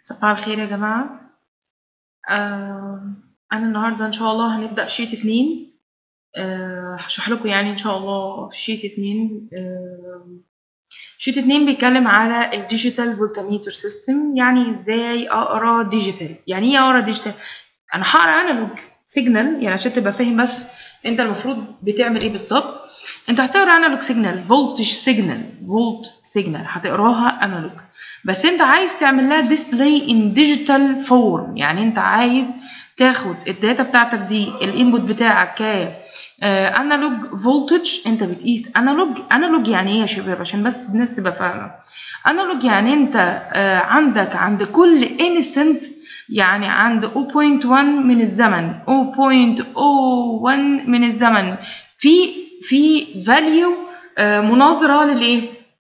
صباح الخير يا جماعة آه أنا النهاردة إن شاء الله هنبدأ في شيت اتنين آه هشرح لكم يعني إن شاء الله في شيت اتنين آه شيت اتنين بيتكلم على الديجيتال فولتميتر سيستم يعني ازاي اقرا ديجيتال يعني ايه اقرا ديجيتال انا هقرا انالوج سيجنال يعني عشان تبقى فاهم بس انت المفروض بتعمل ايه بالظبط انت هتقرا انالوج سيجنال فولتج سيجنال فولت سيجنال هتقراها انالوج بس انت عايز تعمل لها ديسبلاي ان ديجيتال فورم يعني انت عايز تاخد الداتا بتاعتك دي الانبوت بتاعك ك انالوج فولتج انت بتقيس انالوج انالوج يعني ايه يا شباب عشان بس الناس تبقى فاهمه انالوج يعني انت آه عندك عند كل انستنت يعني عند 0.1 من الزمن 0.01 من الزمن في في فاليو آه مناظره للايه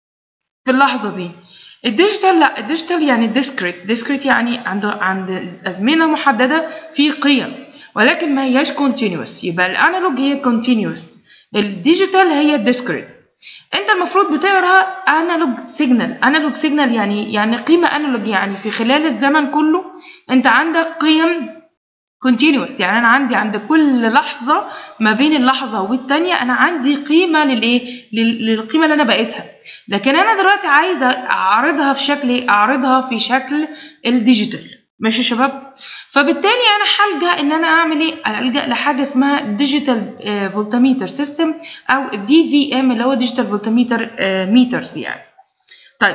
في اللحظه دي الديجيتال لا الديجيتال يعني ديسكريت ديسكريت يعني عند عند ازمنه محدده في قيم ولكن ما هياش كونتينوس يبقى الانالوج هي كونتينوس الديجيتال هي ديسكريت انت المفروض بتقرا انالوج سيجنال انالوج سيجنال يعني يعني قيمه انالوج يعني في خلال الزمن كله انت عندك قيم continuous يعني انا عندي عند كل لحظه ما بين اللحظه والتانيه انا عندي قيمه للايه للقيمه اللي انا بقيسها لكن انا دلوقتي عايزه اعرضها في شكل ايه اعرضها في شكل الديجيتال ماشي يا شباب فبالتالي انا هلجا ان انا اعمل ايه الجا لحاجه اسمها ديجيتال فولتميتر سيستم او دي في ام اللي هو ديجيتال فولتميتر ميترز يعني طيب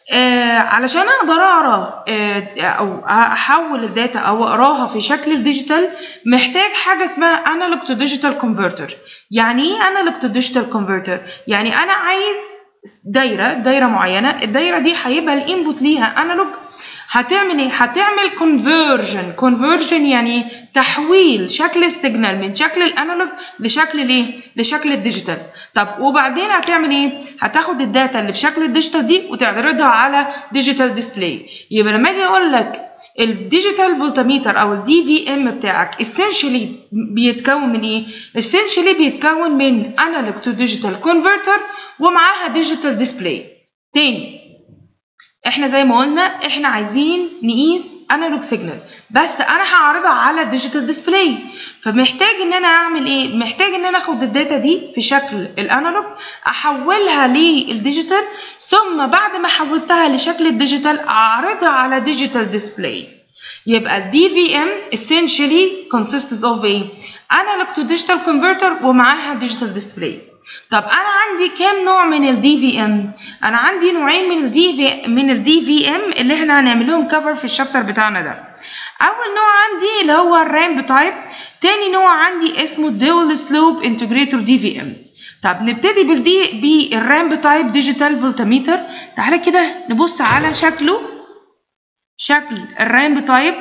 آه علشان اقدر اقرا آه او احول الداتا او اقراها في شكل الديجيتال محتاج حاجه اسمها انالوج تو ديجيتال كونفرتر يعني ايه انالوج تو ديجيتال كونفرتر يعني انا عايز دايره دايره معينه الدايره دي هيبقى الانبوت ليها انالوج هتعمل ايه هتعمل كونفرجن كونفرجن يعني تحويل شكل السيجنال من شكل الانالوج لشكل الايه لشكل الديجيتال طب وبعدين هتعمل ايه هتاخد الداتا اللي بشكل الديجيتال دي وتعرضها على ديجيتال ديسبلاي يبقى لما اجي اقول لك الديجيتال فولتميتر او الدي في ام بتاعك essentially بيتكون من ايه essentially بيتكون من انالوج تو ديجيتال كونفرتر ومعاها ديجيتال ديسبلاي تاني احنا زي ما قلنا احنا عايزين نقيس انالوج سيجنال بس انا هعرضها على ديجيتال ديسبلاي فمحتاج ان انا اعمل ايه محتاج ان انا اخد الداتا دي في شكل الانالوج احولها للديجيتال ثم بعد ما حولتها لشكل الديجيتال اعرضها على ديجيتال ديسبلاي يبقى ال DVM essentially consists of ايه analog to digital converter ومعاها digital display طب انا عندي كام نوع من ال DVM انا عندي نوعين من ال DV من ال DVM اللي احنا هنعمل لهم كفر في الشابتر بتاعنا ده اول نوع عندي اللي هو الرامب تايب تاني نوع عندي اسمه dual slope integrator DVM طب نبتدي بالدي بالرامب تايب ديجيتال فولتميتر تعالى كده نبص على شكله شكل الرامب تايب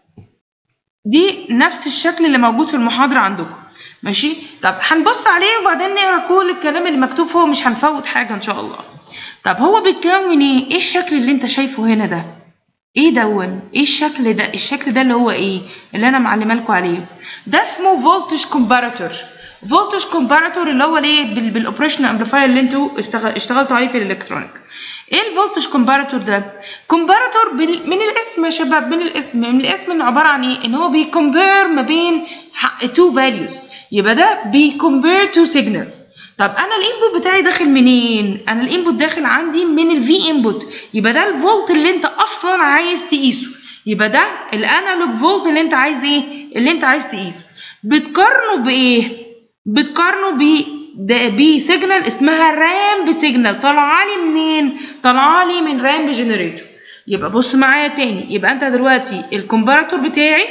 دي نفس الشكل اللي موجود في المحاضرة عندكم ماشي طب هنبص عليه وبعدين نقرا كل الكلام اللي مكتوب فوق مش هنفوت حاجة ان شاء الله طب هو بيتكون ايه ايه الشكل اللي انت شايفه هنا ده ايه دون ايه الشكل ده الشكل ده اللي هو ايه اللي انا معلمه لكم عليه ده اسمه فولتج كومباراتور فولتج كومباراتور اللي هو ايه بالاوبريشن امبليفاير اللي انتوا اشتغلتوا عليه في الالكترونيك ايه الفولتج كومباراتور ده كومباراتور من الاسم يا شباب من الاسم من الاسم انه عباره عن ايه ان هو بيكمبير ما بين تو فاليوز يبقى ده بيكمبير تو سيجنالز طب انا الانبوت بتاعي داخل منين انا الانبوت داخل عندي من الفي انبوت يبقى ده الفولت اللي انت اصلا عايز تقيسه يبقى ده الانالوج فولت اللي انت عايز ايه اللي انت عايز تقيسه بتقارنه بايه بتقارنه ب بسيجنال اسمها رامب سيجنال طالعه لي منين طالعه لي من رامب جنريتور يبقى بص معايا تاني يبقى انت دلوقتي الكومباراتور بتاعي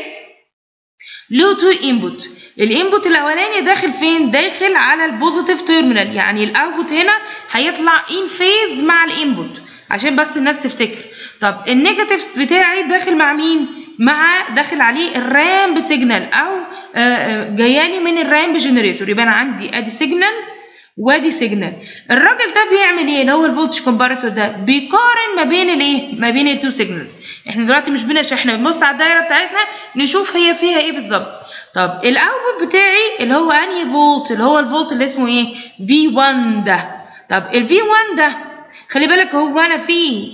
له تو انبوت الانبوت الاولاني داخل فين داخل على البوزيتيف تيرمينال يعني الاوتبوت هنا هيطلع ان فيز مع الانبوت عشان بس الناس تفتكر طب النيجاتيف بتاعي داخل مع مين مع داخل عليه الرامب سيجنال او جاياني من الرامب جنريتور يبقى انا عندي ادي سيجنال وادي سيجنال الراجل ده بيعمل ايه اللي هو الفولتج كومباراتور ده بيقارن ما بين الايه ما بين التو سيجنالز احنا دلوقتي مش بنش احنا بنبص على الدايره بتاعتنا نشوف هي فيها ايه بالظبط طب الاوتبوت بتاعي اللي هو انهي فولت اللي هو الفولت اللي اسمه ايه في 1 ده طب الفي 1 ده خلي بالك هو انا في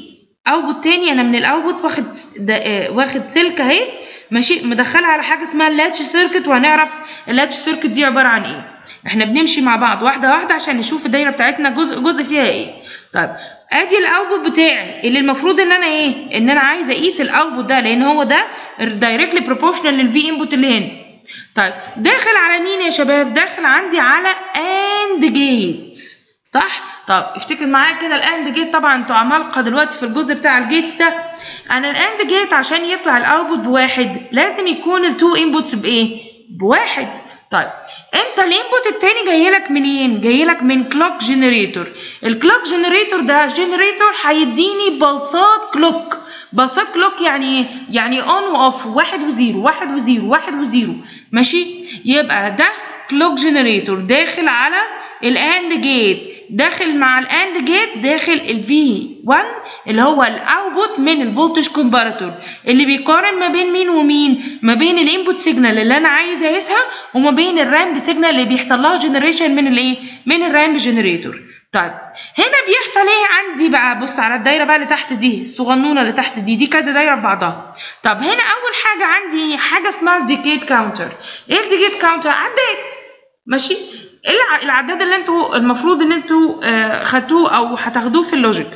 اوتبوت تاني انا من الاوتبوت واخد واخد سلك اهي ماشي مدخلها على حاجه اسمها اللاتش سيركت وهنعرف اللاتش سيركت دي عباره عن ايه احنا بنمشي مع بعض واحده واحده عشان نشوف الدايره بتاعتنا جزء جزء فيها ايه طيب ادي الاوتبوت بتاعي اللي المفروض ان انا ايه ان انا عايزه اقيس الاوتبوت ده لان هو ده دايركتلي بروبورشنال للفي انبوت اللي هنا طيب داخل على مين يا شباب داخل عندي على اند جيت صح طب افتكر معايا كده الاند جيت طبعا انتوا عمالقه دلوقتي في الجزء بتاع الجيتس ده انا الاند جيت عشان يطلع الاوتبوت بواحد لازم يكون التو انبوتس بايه بواحد طيب انت الانبوت التاني جاي لك منين جاي لك من كلوك جنريتور الكلوك جنريتور ده جنريتور هيديني بلصات كلوك بلصات كلوك يعني ايه يعني اون واوف واحد وزيرو واحد وزيرو واحد وزيرو ماشي يبقى ده كلوك جنريتور داخل على الاند جيت داخل مع الاند جيت داخل الفي 1 اللي هو الاوتبوت من الفولتج كومباراتور اللي بيقارن ما بين مين ومين ما بين الانبوت سيجنال اللي انا عايز اقيسها وما بين الرامب سيجنال اللي بيحصل لها جنريشن من الايه من الرامب جنريتور طيب هنا بيحصل ايه عندي بقى بص على الدايره بقى اللي تحت دي الصغنونه اللي تحت دي دي كذا دايره في بعضها طب هنا اول حاجه عندي حاجه اسمها الديكيت كاونتر ايه الديكيت كاونتر عديت ماشي ايه العداد اللي انتوا المفروض ان انتوا آه خدتوه او هتاخدوه في اللوجيك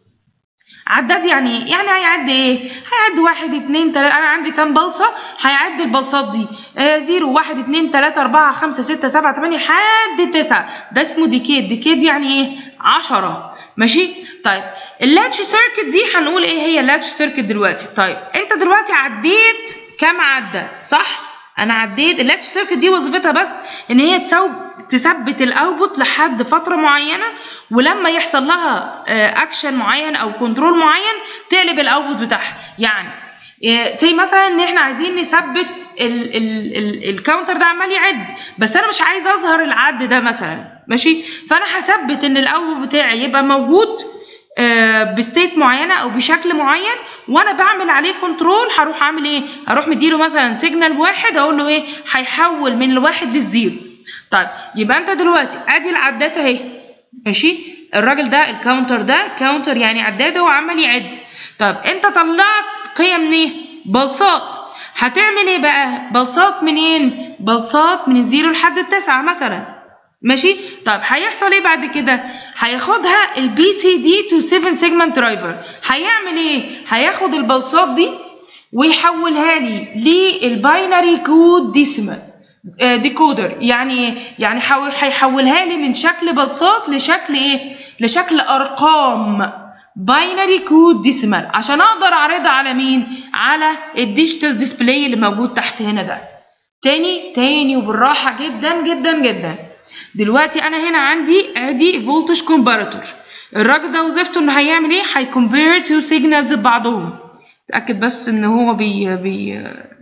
عداد يعني ايه؟ يعني هيعد ايه؟ هيعد واحد اتنين تلاته انا عندي كام بلصه؟ هيعد البلصات دي آه زيرو واحد اتنين تلاته اربعه خمسه سته سبعه تمانيه لحد تسعه ده اسمه ديكيد ديكيد يعني ايه؟ عشره ماشي؟ طيب اللاتش سيركت دي هنقول ايه هي اللاتش سيركت دلوقتي؟ طيب انت دلوقتي عديت كام عده صح؟ انا عديت اللاتش سيركت دي وظيفتها بس ان هي تساوي تثبت الاوتبوت لحد فتره معينه ولما يحصل لها اكشن معين او كنترول معين تقلب الاوتبوت بتاعها يعني زي مثلا ان احنا عايزين نثبت الكاونتر ده عمال يعد بس انا مش عايز اظهر العد ده مثلا ماشي فانا هثبت ان الاوتبوت بتاعي يبقى موجود بستيت معينه او بشكل معين وانا بعمل عليه كنترول هروح اعمل ايه هروح مديله مثلا سيجنال واحد اقول له ايه هيحول من الواحد للزيرو طيب يبقى انت دلوقتي ادي العداد اهي ماشي الراجل ده الكاونتر ده كاونتر يعني عداده وعمال يعد طب انت طلعت قيم ايه بلصات هتعمل ايه بقى بلصات منين بلصات من الزيرو لحد التسعة مثلا ماشي طب هيحصل ايه بعد كده هياخدها البي سي دي تو 7 سيجمنت درايفر هيعمل ايه هياخد البلصات دي ويحولها لي للباينري كود ديسيمال ديكودر يعني يعني هيحولها لي من شكل بلصات لشكل ايه لشكل ارقام باينري كود ديسيمال عشان اقدر اعرضها على مين على الديجيتال ديسبلاي اللي موجود تحت هنا ده تاني تاني وبالراحه جدا جدا جدا دلوقتي انا هنا عندي ادي فولتج كومباراتور الراجل ده وظيفته انه هيعمل ايه هيكمبير تو سيجنالز ببعضهم اتاكد بس ان هو بي بي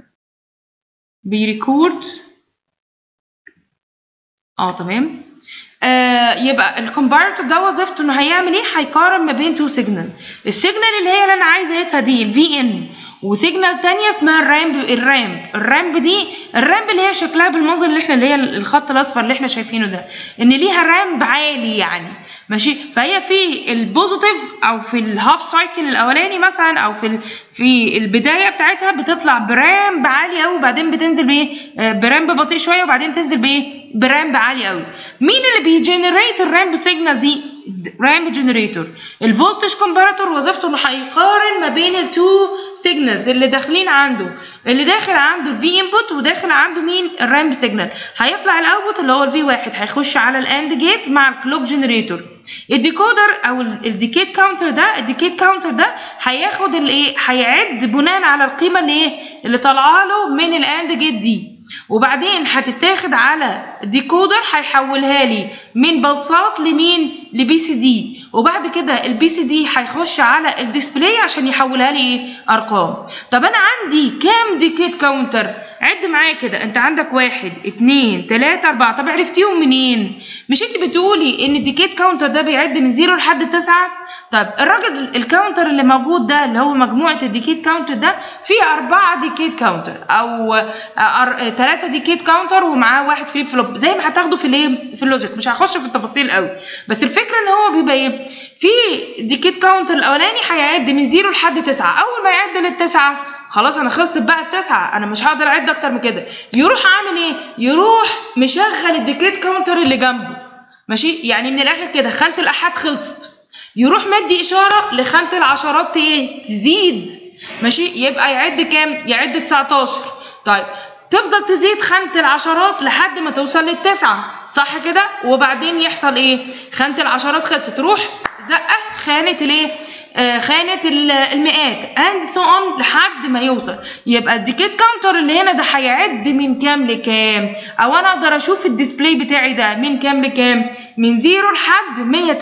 بيريكورد اه تمام آه يبقى الكومبارتور ده وظيفته انه هيعمل ايه هيقارن ما بين تو سيجنال السيجنال اللي هي اللي انا عايزه اقيسها دي الفي ان وسيجنال تانية اسمها الرامب الرامب الرامب دي الرامب اللي هي شكلها بالمنظر اللي احنا اللي هي الخط الاصفر اللي احنا شايفينه ده ان ليها رامب عالي يعني ماشي فهي في البوزيتيف او في الهاف سايكل الاولاني مثلا او في في البدايه بتاعتها بتطلع برامب عالي قوي وبعدين بتنزل بايه برامب بطيء شويه وبعدين تنزل بايه برامب عالي قوي مين اللي بيجنريت الرامب سيجنال دي رامب جنريتور الفولتج كومباراتور وظيفته انه هيقارن ما بين التو سيجنالز اللي داخلين عنده اللي داخل عنده الفي انبوت وداخل عنده مين الرامب سيجنال هيطلع الاوتبوت اللي هو الفي واحد هيخش على الاند جيت مع الكلوك جنريتور الديكودر او الديكيت كاونتر ده الديكيت كاونتر ده هياخد الايه هيعد بناء على القيمه اللي ايه اللي طالعه له من الاند جيت دي وبعدين هتتاخد على ديكودر هيحولها لي من بلصات لمين لبي سي دي وبعد كده البي سي دي هيخش على الديسبلاي عشان يحولها لي ايه ارقام طب انا عندي كام ديكيت كاونتر عد معايا كده انت عندك واحد اتنين تلاته اربعه طب عرفتيهم منين مش انت بتقولي ان الديكيت كاونتر ده بيعد من زيرو لحد تسعة طب الراجل الكاونتر اللي موجود ده اللي هو مجموعه الديكيت كاونتر ده فيه اربعه ديكيت كاونتر او ثلاثه ديكيت كاونتر ومعاه واحد فليب فلوب زي ما هتاخده في الايه في اللوجيك مش هخش في التفاصيل قوي بس الفكره ان هو بيبقى ايه في ديكيت كاونتر الاولاني هيعد من زيرو لحد تسعة اول ما يعد للتسعة خلاص انا خلصت بقى التسعة انا مش هقدر اعد اكتر من كده يروح عامل ايه يروح مشغل الديكيت كاونتر اللي جنبه ماشي يعني من الاخر كده خانه الاحاد خلصت يروح مدي اشاره لخانه العشرات ايه تزيد ماشي يبقى يعد كام يعد 19 طيب تفضل تزيد خانة العشرات لحد ما توصل للتسعة صح كده وبعدين يحصل ايه خانة العشرات خلصت تروح زقة خانة الايه آه خانة المئات and so on لحد ما يوصل يبقى الديكيت كاونتر اللي هنا ده هيعد من كام لكام او انا اقدر اشوف الديسبلاي بتاعي ده من كام لكام من زيرو لحد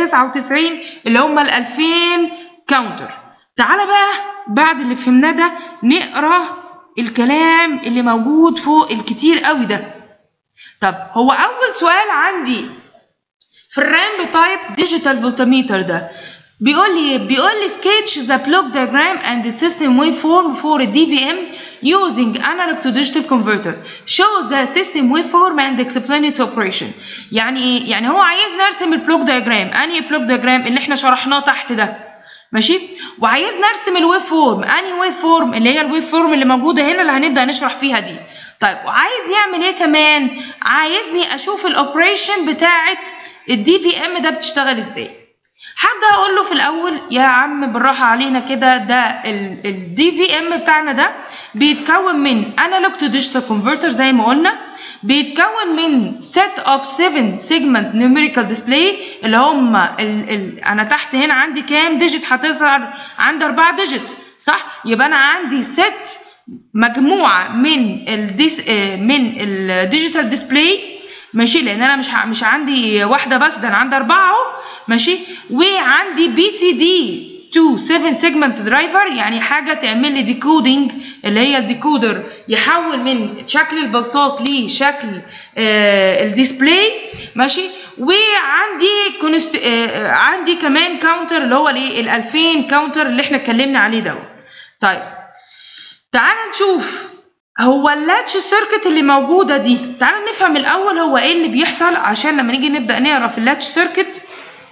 199 اللي هم ال 2000 كاونتر تعالى بقى بعد اللي فهمناه ده نقرا الكلام اللي موجود فوق الكتير قوي ده طب هو اول سؤال عندي في الرامب تايب ديجيتال فولتميتر ده بيقول لي بيقول لي sketch the block diagram and the system waveform for a DVM using analog to digital converter shows the system waveform and explain its operation يعني ايه يعني هو عايز نرسم البلوك دايجرام انهي بلوك دايجرام اللي احنا شرحناه تحت ده ماشي وعايز نرسم الويف فورم انهي ويف فورم اللي هي الويف فورم اللي موجوده هنا اللي هنبدا نشرح فيها دي طيب وعايز يعمل ايه كمان عايزني اشوف الاوبريشن بتاعه الدي في ام ده بتشتغل ازاي هبدا اقول له في الاول يا عم بالراحه علينا كده ده الدي في ام بتاعنا ده بيتكون من انالوج تو ديجيتال كونفرتر زي ما قلنا بيتكون من set of 7 segment numerical display اللي هم ال ال انا تحت هنا عندي كام ديجيت هتظهر عندي 4 ديجيت صح يبقى انا عندي set مجموعه من الديس من الديجيتال ديسبلاي ماشي لان انا مش مش عندي واحده بس ده انا عندي اربعه اهو ماشي وعندي بي سي دي 2 7 سيجمنت درايفر يعني حاجه تعمل لي ديكودنج اللي هي الديكودر يحول من شكل البلصات لشكل آه الديسبلاي ماشي وعندي كونست آه عندي كمان كاونتر اللي هو الايه ال 2000 كاونتر اللي احنا اتكلمنا عليه دوت طيب تعال نشوف هو اللاتش سيركت اللي موجوده دي تعال نفهم الاول هو ايه اللي بيحصل عشان لما نيجي نبدا نقرا في اللاتش سيركت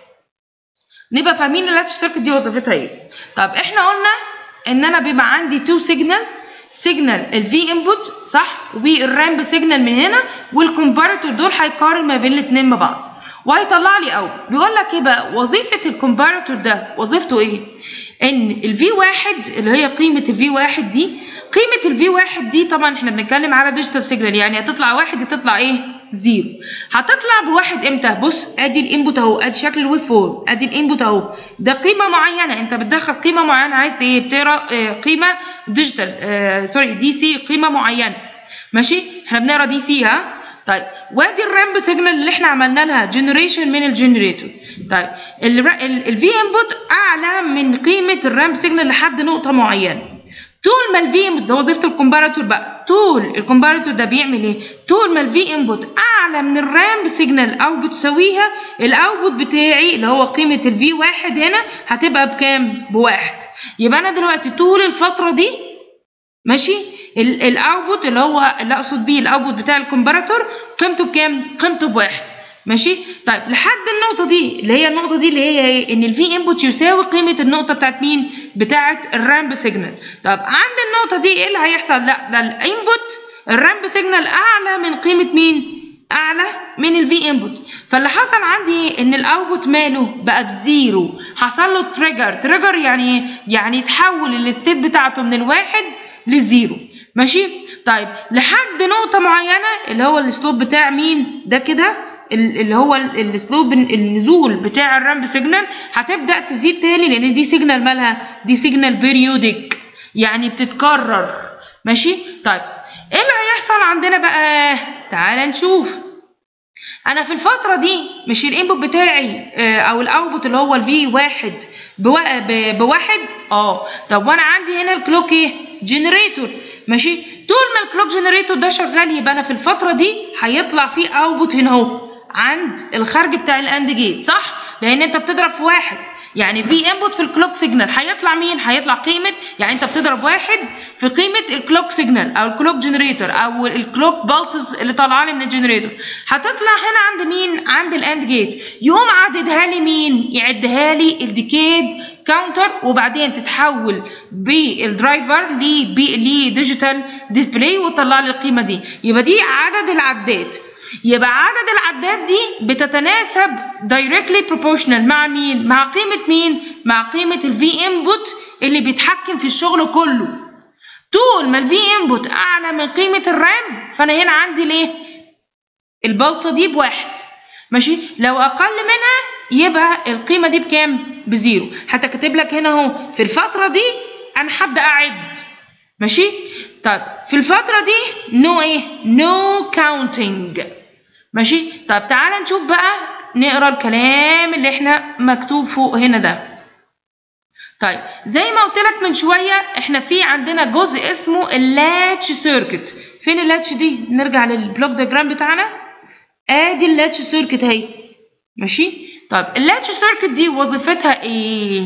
نبقى فاهمين اللاتش سيركت دي وظيفتها ايه طب احنا قلنا ان انا بيبقى عندي تو سيجنال سيجنال الفي انبوت صح والرامب سيجنال من هنا والكومباريتور دول هيقارن ما بين الاثنين ببعض وهيطلع لي اوت بيقول لك ايه بقى وظيفه الكومباريتور ده وظيفته ايه ان الفي واحد اللي هي قيمه الفي واحد دي قيمه الفي واحد دي طبعا احنا بنتكلم على ديجيتال سيجنال يعني هتطلع واحد هتطلع ايه زيرو هتطلع بواحد امتى بص ادي الانبوت اهو ادي شكل الويف فورم ادي الانبوت اهو ده قيمه معينه انت بتدخل قيمه معينه عايز ايه بتقرا آه قيمه ديجيتال آه سوري دي سي قيمه معينه ماشي احنا بنقرا دي سي ها طيب وادي الرامب سيجنال اللي احنا عملنا لها جنريشن من الجنريتور طيب الفي انبوت اعلى من قيمه الرامب سيجنال لحد نقطه معينه طول ما الفي انبوت ده وظيفه الكومباراتور بقى طول الكومباراتور ده بيعمل ايه طول ما الفي انبوت اعلى من الرامب سيجنال او بتساويها الاوتبوت بتاعي اللي هو قيمه الفي واحد هنا هتبقى بكام بواحد يبقى انا دلوقتي طول الفتره دي ماشي الاوتبوت اللي هو اللي اقصد بيه الاوتبوت بتاع الكومباراتور قيمته بكام قيمته بواحد ماشي طيب لحد النقطه دي اللي هي النقطه دي اللي هي ايه ان الفي انبوت يساوي قيمه النقطه بتاعت مين بتاعت الرامب سيجنال طب عند النقطه دي ايه اللي هيحصل لا ده الانبوت الرامب سيجنال اعلى من قيمه مين اعلى من الفي انبوت فاللي حصل عندي ان الاوتبوت ماله بقى بزيرو حصل له تريجر تريجر يعني ايه يعني تحول الستيت بتاعته من الواحد لزيرو ماشي طيب لحد نقطه معينه اللي هو السلوب بتاع مين ده كده اللي هو السلوب النزول بتاع الرامب سيجنال هتبدا تزيد تاني لان دي سيجنال مالها دي سيجنال بيريودك يعني بتتكرر ماشي طيب ايه اللي هيحصل عندنا بقى تعال نشوف انا في الفتره دي مش الانبوت بتاعي او الاوتبوت اللي هو الفي واحد بواحد اه طب وانا عندي هنا الكلوك ايه جنريتور ماشي طول ما الكلوك جنريتور ده شغال يبقى انا في الفتره دي هيطلع فيه اوتبوت هنا اهو عند الخارج بتاع الاند جيت صح لان انت بتضرب في واحد يعني في انبوت في الكلوك سيجنال هيطلع مين هيطلع قيمه يعني انت بتضرب واحد في قيمه الكلوك سيجنال او الكلوك جنريتور او الكلوك بالسز اللي طالعه لي من الجنريتور هتطلع هنا عند مين عند الاند جيت يقوم عددها لي مين يعدها لي الديكيد كاونتر وبعدين تتحول بالدرايفر لديجيتال ديسبلاي وتطلع لي القيمه دي يبقى دي عدد العدات يبقى عدد العدات دي بتتناسب directly proportional مع مين؟ مع قيمة مين؟ مع قيمة الفي input اللي بيتحكم في الشغل كله. طول ما الفي input أعلى من قيمة الرام فأنا هنا عندي ليه؟ البلصة دي بواحد. ماشي؟ لو أقل منها يبقى القيمة دي بكام؟ بزيرو. حتى كاتب لك هنا أهو في الفترة دي أنا هبدأ أعد. ماشي؟ طيب في الفترة دي نو no ايه؟ نو no counting ماشي؟ طيب تعالى نشوف بقى نقرا الكلام اللي احنا مكتوب فوق هنا ده. طيب زي ما قلت لك من شوية احنا في عندنا جزء اسمه اللاتش سيركت. فين اللاتش دي؟ نرجع للبلوك دياجرام بتاعنا. ادي اللاتش سيركت اهي. ماشي؟ طيب اللاتش سيركت دي وظيفتها ايه؟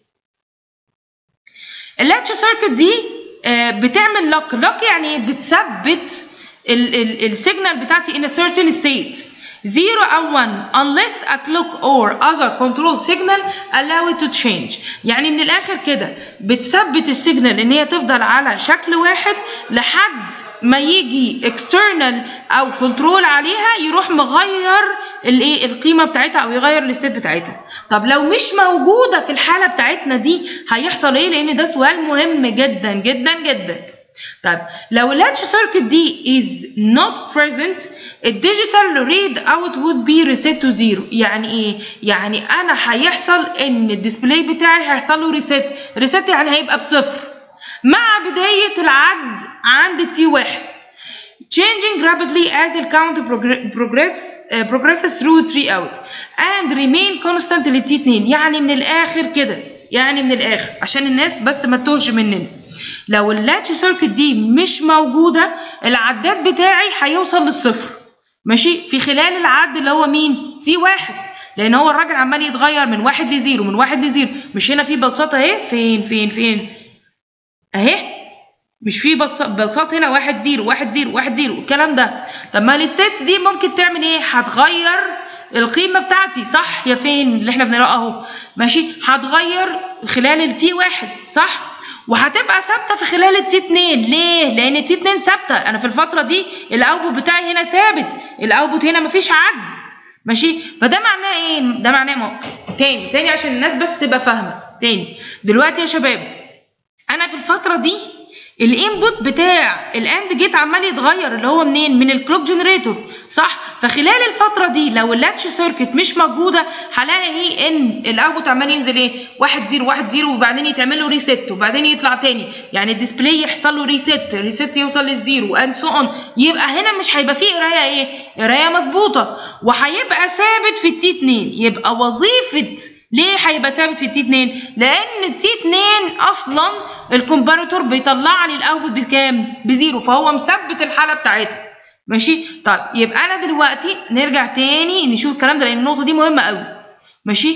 اللاتش سيركت دي بتعمل لوك لوك يعني بتثبت السيجنال بتاعتي in a certain state 0 او 1 unless a clock or other control signal allow it to change يعني من الاخر كده بتثبت السيجنال ان هي تفضل على شكل واحد لحد ما يجي external او كنترول عليها يروح مغير الايه القيمه بتاعتها او يغير الستيت بتاعتها طب لو مش موجوده في الحاله بتاعتنا دي هيحصل ايه لان ده سؤال مهم جدا جدا جدا طيب لو اللاتش سيركت دي is not present الديجيتال ريد اوت would be reset to zero يعني ايه يعني انا هيحصل ان الديسبلاي بتاعي هيحصل له ريست ريست يعني هيبقى بصفر مع بدايه العد عند التي واحد changing rapidly as the count progress uh, progresses through tree out and remain constant للتي 2 يعني من الاخر كده يعني من الاخر عشان الناس بس ما تتوهش مننا لو اللاتش سيركت دي مش موجوده العداد بتاعي هيوصل للصفر ماشي في خلال العد اللي هو مين تي واحد لان هو الراجل عمال يتغير من واحد لزيرو من واحد لزيرو مش هنا في بلصات اهي فين فين فين اهي مش في بلصات هنا واحد زيرو واحد زيرو واحد زيرو الكلام ده طب ما الستيتس دي ممكن تعمل ايه هتغير القيمه بتاعتي صح يا فين اللي احنا بنقراه اهو ماشي هتغير خلال التي واحد صح وهتبقى ثابته في خلال التي 2 ليه لان التي 2 ثابته انا في الفتره دي الاوتبوت بتاعي هنا ثابت الاوتبوت هنا مفيش عد ماشي فده معناه ايه ده معناه مو... تاني تاني عشان الناس بس تبقى فاهمه تاني دلوقتي يا شباب انا في الفتره دي الانبوت بتاع الاند جيت عمال يتغير اللي هو منين من الكلوك جنريتور صح فخلال الفتره دي لو اللاتش سيركت مش موجوده هلاقي ان الاوتبوت عمال ينزل ايه 1 0 1 0 وبعدين يتعمل له ريست وبعدين يطلع تاني يعني الديسبلاي يحصل له ريست ريست يوصل للزيرو اند سو اون يبقى هنا مش هيبقى فيه قرايه ايه قرايه مظبوطه وهيبقى ثابت في التي 2 يبقى وظيفه ليه هيبقى ثابت في التي 2 لان التي 2 اصلا الكومباريتور بيطلع لي الاوتبوت بكام بزيرو فهو مثبت الحاله بتاعتها ماشي طيب يبقى انا دلوقتي نرجع تاني نشوف الكلام ده لان النقطه دي مهمه قوي ماشي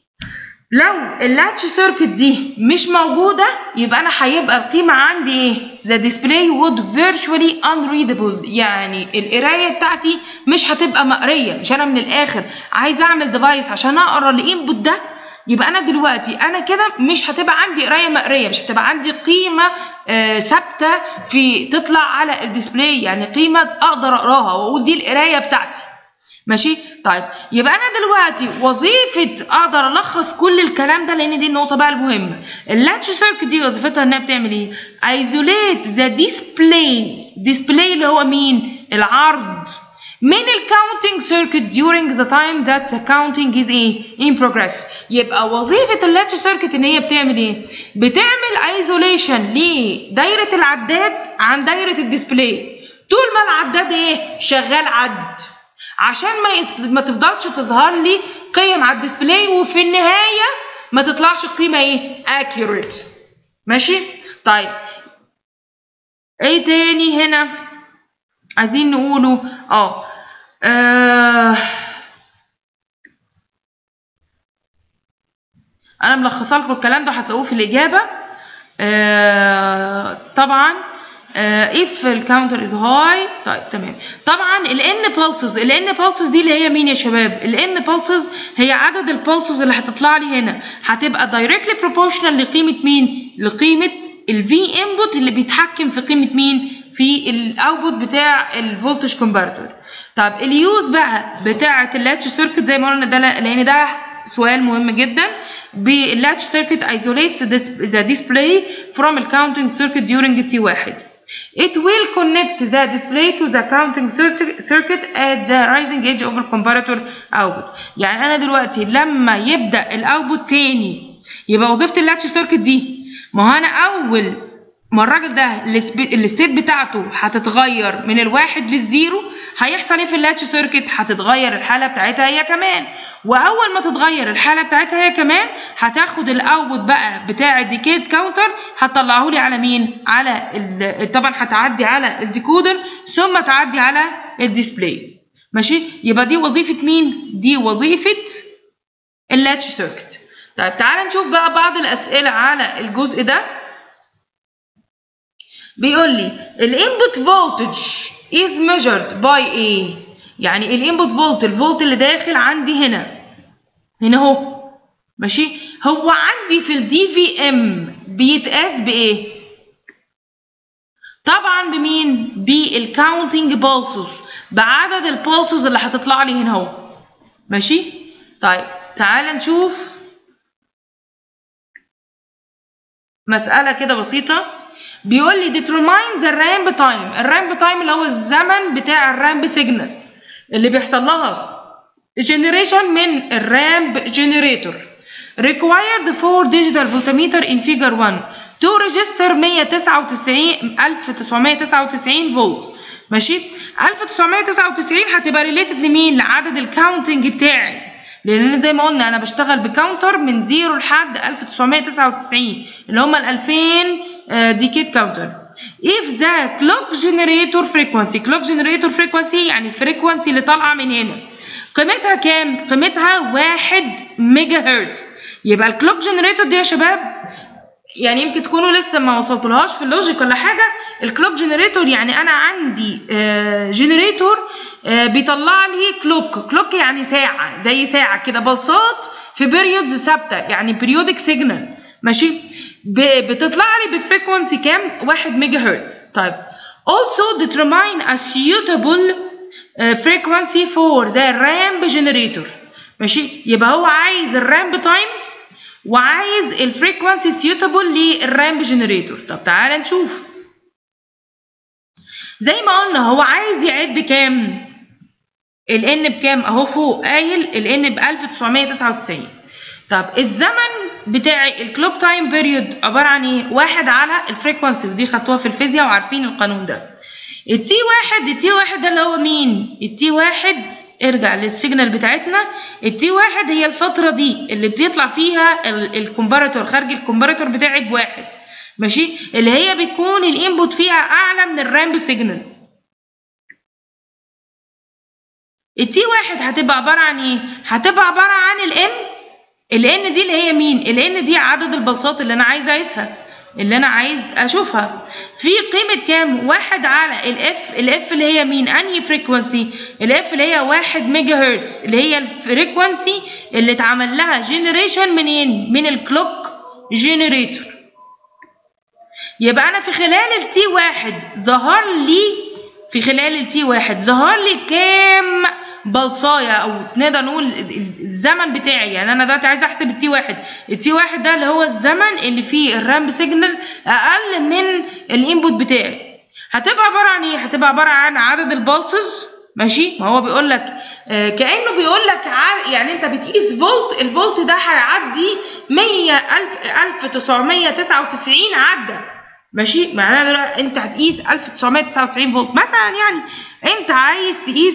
لو اللاتش سيركت دي مش موجوده يبقى انا هيبقى القيمه عندي ايه the display would virtually unreadable يعني القرايه بتاعتي مش هتبقى مقريه مش انا من الاخر عايز اعمل ديفايس عشان اقرا الانبوت ده يبقى انا دلوقتي انا كده مش هتبقى عندي قرايه مقريه مش هتبقى عندي قيمه ثابته آه في تطلع على الديسبلاي يعني قيمه اقدر اقراها واقول دي القرايه بتاعتي ماشي طيب يبقى انا دلوقتي وظيفه اقدر الخص كل الكلام ده لان دي النقطه بقى المهمه اللاتش سيركت دي وظيفتها انها بتعمل ايه ايزوليت ذا ديسبلاي ديسبلاي اللي هو مين العرض من الكاونتنج سيركت during the time that the counting is ايه in progress يبقى وظيفة اللاتش سيركت ان هي بتعمل ايه بتعمل ايزوليشن لدايرة العداد عن دايرة الديسبلاي طول ما العداد ايه شغال عد عشان ما يت... ما تفضلش تظهر لي قيم على الديسبلاي وفي النهاية ما تطلعش القيمة ايه accurate ماشي طيب ايه تاني هنا عايزين نقوله اه آه، انا ملخصه لكم الكلام ده هتلاقوه في الاجابه آه، طبعا آه، if الكاونتر is high طيب تمام طبعا ال n pulses ال n pulses دي اللي هي مين يا شباب ال n pulses هي عدد البulses اللي هتطلع لي هنا هتبقى directly proportional لقيمة مين لقيمة ال V input اللي بيتحكم في قيمة مين في الاوتبوت بتاع الفولتج كونفرتر طب اليوز بقى بتاعة اللاتش سيركت زي ما قلنا ده لان ده سؤال مهم جدا باللاتش سيركت isolates the display from the counting circuit during T1 It will connect the display to the counting circuit, circuit at the rising edge of the comparator output. يعني أنا دلوقتي لما يبدأ الأوتبوت تاني يبقى وظيفة اللاتش سيركت دي ما هو أنا أول ما الراجل ده الستيت بتاعته هتتغير من الواحد للزيرو هيحصل ايه في اللاتش سيركت هتتغير الحاله بتاعتها هي كمان واول ما تتغير الحاله بتاعتها هي كمان هتاخد الاوتبوت بقى بتاع الديكيد كاونتر هتطلعه لي على مين على ال... طبعا هتعدي على الديكودر ثم تعدي على الديسبلاي ماشي يبقى دي وظيفه مين دي وظيفه اللاتش سيركت طيب تعال نشوف بقى بعض الاسئله على الجزء ده بيقول لي الانبوت فولتج is measured by ايه يعني الانبوت فولت الفولت اللي داخل عندي هنا هنا اهو ماشي هو عندي في الدي في ام بيتقاس بايه طبعا بمين بالكاونتنج بولسز بعدد البولسز اللي هتطلع لي هنا اهو ماشي طيب تعال نشوف مسألة كده بسيطة بيقول لي determine the ramp time الرامب تايم اللي هو الزمن بتاع الرامب سيجنال اللي بيحصل لها generation من الرامب جنريتور required for digital voltmeter in figure 1 to register 199 1999 فولت ماشي 1999 هتبقى ريليتد لمين لعدد الكاونتنج بتاعي لان زي ما قلنا انا بشتغل بكاونتر من 0 لحد 1999 اللي هم ال 2000 ديكيد كاونتر if the clock generator frequency clock generator frequency يعني الفريكونسي اللي طالعه من هنا قيمتها كام قيمتها 1 ميجا هرتز يبقى الكلوك جنريتور دي يا شباب يعني يمكن تكونوا لسه ما وصلتلهاش في اللوجيك ولا حاجه الكلوك جنريتور يعني انا عندي جنريتور بيطلع لي كلوك كلوك يعني ساعه زي ساعه كده بلصات في بيريودز ثابته يعني بيريودك سيجنال ماشي بتطلع لي بفريكونسي كام 1 ميجا هرتز طيب also determine a suitable frequency for the ramp generator ماشي يبقى هو عايز الرامب تايم وعايز الفريكونسي سيوتابل للرامب جنريتور طب تعالى نشوف زي ما قلنا هو عايز يعد كام ال n بكام اهو فوق قايل ال n ب 1999 طب الزمن بتاعي الكلوك تايم بيريود عباره عن ايه واحد على الفريكونسي ودي خدتوها في الفيزياء وعارفين القانون ده التي واحد التي واحد ده اللي هو مين التي واحد ارجع للسيجنال بتاعتنا التي واحد هي الفترة دي اللي بيطلع فيها الكمباراتور خارج الكمباراتور بتاعي بواحد ماشي اللي هي بيكون الانبوت فيها اعلى من الرامب سيجنال التي واحد هتبقى عبارة عن ايه هتبقى عبارة عن الان الان دي اللي هي مين الان دي عدد البلصات اللي انا عايزه اقيسها اللي انا عايز اشوفها في قيمه كام واحد على الاف الاف اللي هي مين انهي فريكونسي الاف اللي هي واحد ميجا هرتز اللي هي الفريكونسي اللي اتعمل لها جنريشن منين من الكلوك جنريتور يبقى انا في خلال التي واحد ظهر لي في خلال التي واحد ظهر لي كام بلصايه او نقدر نقول الزمن بتاعي يعني انا دلوقتي عايزه احسب التي واحد التي واحد ده اللي هو الزمن اللي فيه الرامب سيجنال اقل من الانبوت بتاعي هتبقى عباره عن ايه هتبقى عباره عن عدد البلسز ماشي ما هو بيقول لك آه كانه بيقول لك يعني انت بتقيس فولت الفولت ده هيعدي 100 1999 عدى ماشي معناها دلوقتي انت هتقيس 1999 فولت مثلا يعني انت عايز تقيس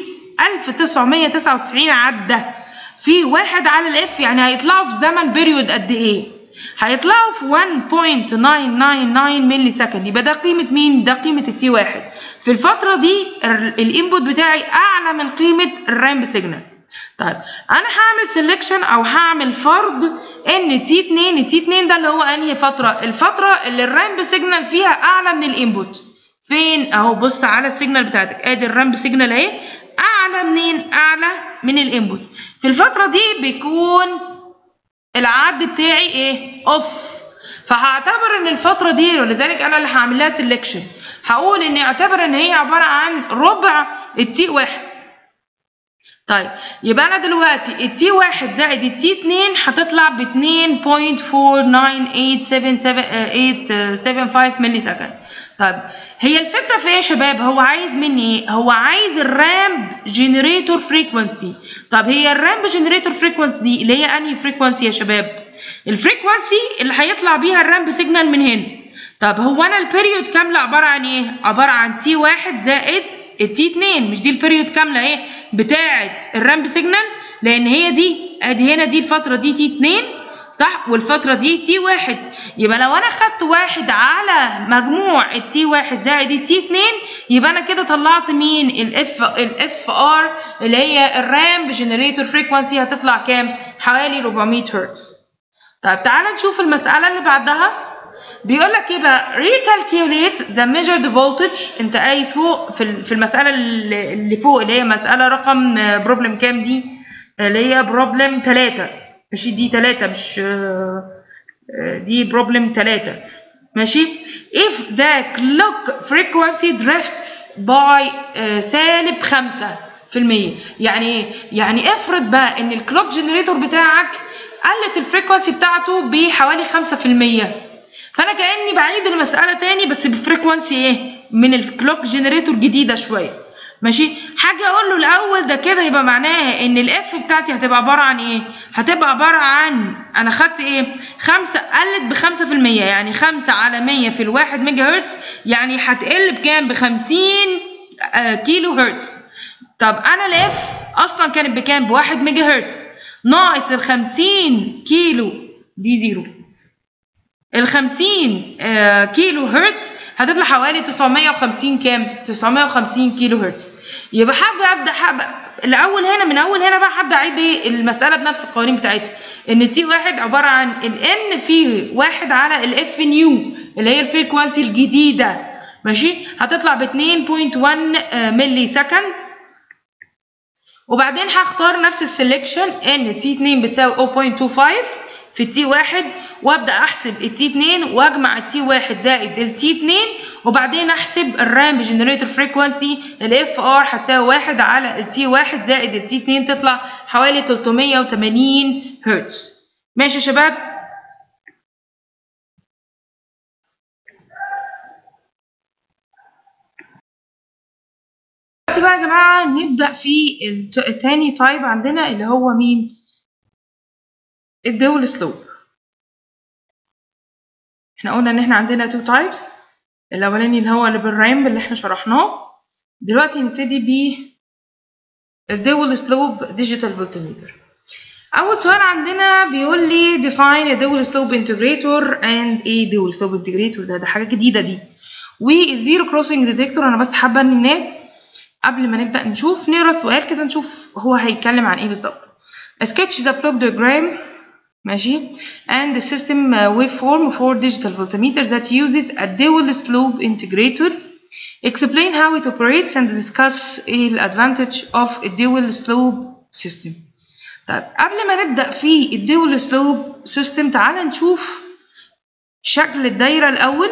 1999 عدى في واحد على الاف يعني هيطلعوا في زمن بيريود قد ايه هيطلعوا في 1.999 ملي سكند يبقى ده قيمة مين؟ ده قيمة التي واحد في الفترة دي الانبوت بتاعي أعلى من قيمة الرامب سيجنال طيب أنا هعمل سيلكشن أو هعمل فرض إن تي 2 التي 2 ده اللي هو أنهي فترة؟ الفترة اللي الرامب سيجنال فيها أعلى من الانبوت فين؟ أهو بص على السيجنال بتاعتك أدي الرامب سيجنال أهي أعلى منين؟ أعلى من الانبوت في الفترة دي بيكون العد بتاعي ايه اوف فهعتبر ان الفتره دي ولذلك انا اللي هعمل لها سيلكشن هقول اني اعتبر ان هي عباره عن ربع التي واحد طيب يبقى انا دلوقتي التي واحد زائد التي اتنين هتطلع ب 2.49875 ملي سكند طيب هي الفكره في ايه يا شباب هو عايز مني ايه هو عايز الرامب جنريتور فريكوانسي طب هي الرامب جنريتور فريكوانسي دي اللي هي انهي فريكوانسي يا شباب الفريكوانسي اللي هيطلع بيها الرامب سيجنال من هنا طب هو انا البيريود كامله عباره عن ايه عباره عن تي واحد زائد التي 2 مش دي البيريود كامله ايه بتاعه الرامب سيجنال لان هي دي ادي هنا دي الفتره دي تي 2 صح والفترة دي تي واحد يبقى لو أنا خدت واحد على مجموع التي واحد زائد التي اتنين يبقى أنا كده طلعت مين الاف الاف ار اللي هي الرام جنريتور فريكوانسي هتطلع كام؟ حوالي 400 هرتز. طيب تعالى نشوف المسألة اللي بعدها بيقول لك ايه بقى recalculate the measured voltage انت قايس فوق في في المسألة اللي فوق اللي هي مسألة رقم بروبلم كام دي؟ اللي هي بروبلم 3 ماشي دي تلاتة مش دي بروبلم تلاتة ماشي if the clock frequency drifts by سالب خمسة في المية يعني ايه؟ يعني افرض بقى ان الكلوك جنريتور بتاعك قلت الفريكونسي بتاعته بحوالي خمسة في المية فانا كاني بعيد المسألة تاني بس بفريكونسي ايه؟ من الكلوك جنريتور جديدة شوية ماشي حاجه اقول له الاول ده كده يبقى معناها ان الاف بتاعتي هتبقى عباره عن ايه هتبقى عباره عن انا خدت ايه خمسة قلت بخمسة في المية يعني خمسة على مية في الواحد ميجا هرتز يعني هتقل بكام بخمسين آه كيلو هرتز طب انا الاف اصلا كانت بكام بواحد ميجا هرتز ناقص الخمسين كيلو دي زيرو ال 50 آه كيلو هرتز هتطلع حوالي 950 كام؟ 950 كيلو هرتز. يبقى حابة ابدا حابة الاول هنا من اول هنا بقى هبدا اعيد ايه المساله بنفس القوانين بتاعتها ان التي واحد عباره عن الان في واحد على الاف نيو اللي هي الفريكوانسي الجديده ماشي هتطلع ب 2.1 ملي سكند وبعدين هختار نفس السلكشن ان تي 2 بتساوي 0.25 في التي واحد وابدا احسب التي 2 واجمع التي واحد زائد التي 2 وبعدين احسب الرام جنريتور فريكوانسي الاف ار هتساوي واحد على التي واحد زائد التي 2 تطلع حوالي 380 هرتز ماشي يا شباب دلوقتي بقى يا جماعه نبدا في التاني تايب عندنا اللي هو مين الدول سلوب احنا قلنا ان احنا عندنا تو تايبس الاولاني اللي هو اللي بالرامب اللي احنا شرحناه دلوقتي نبتدي ب الدول سلوب ديجيتال فولتميتر اول سؤال عندنا بيقول لي define a dual slope integrator and a dual slope integrator ده ده حاجه جديده دي والزيرو كروسنج ديتكتور انا بس حابه ان الناس قبل ما نبدا نشوف نقرا السؤال كده نشوف هو هيتكلم عن ايه بالظبط sketch the block diagram ماشي and the system uh, waveform for digital voltmeter that uses a dual slope integrator explain how it operates and discuss the advantage of a dual slope system طيب قبل ما نبدأ في الدول سلوب سيستم تعال نشوف شكل الدايرة الأول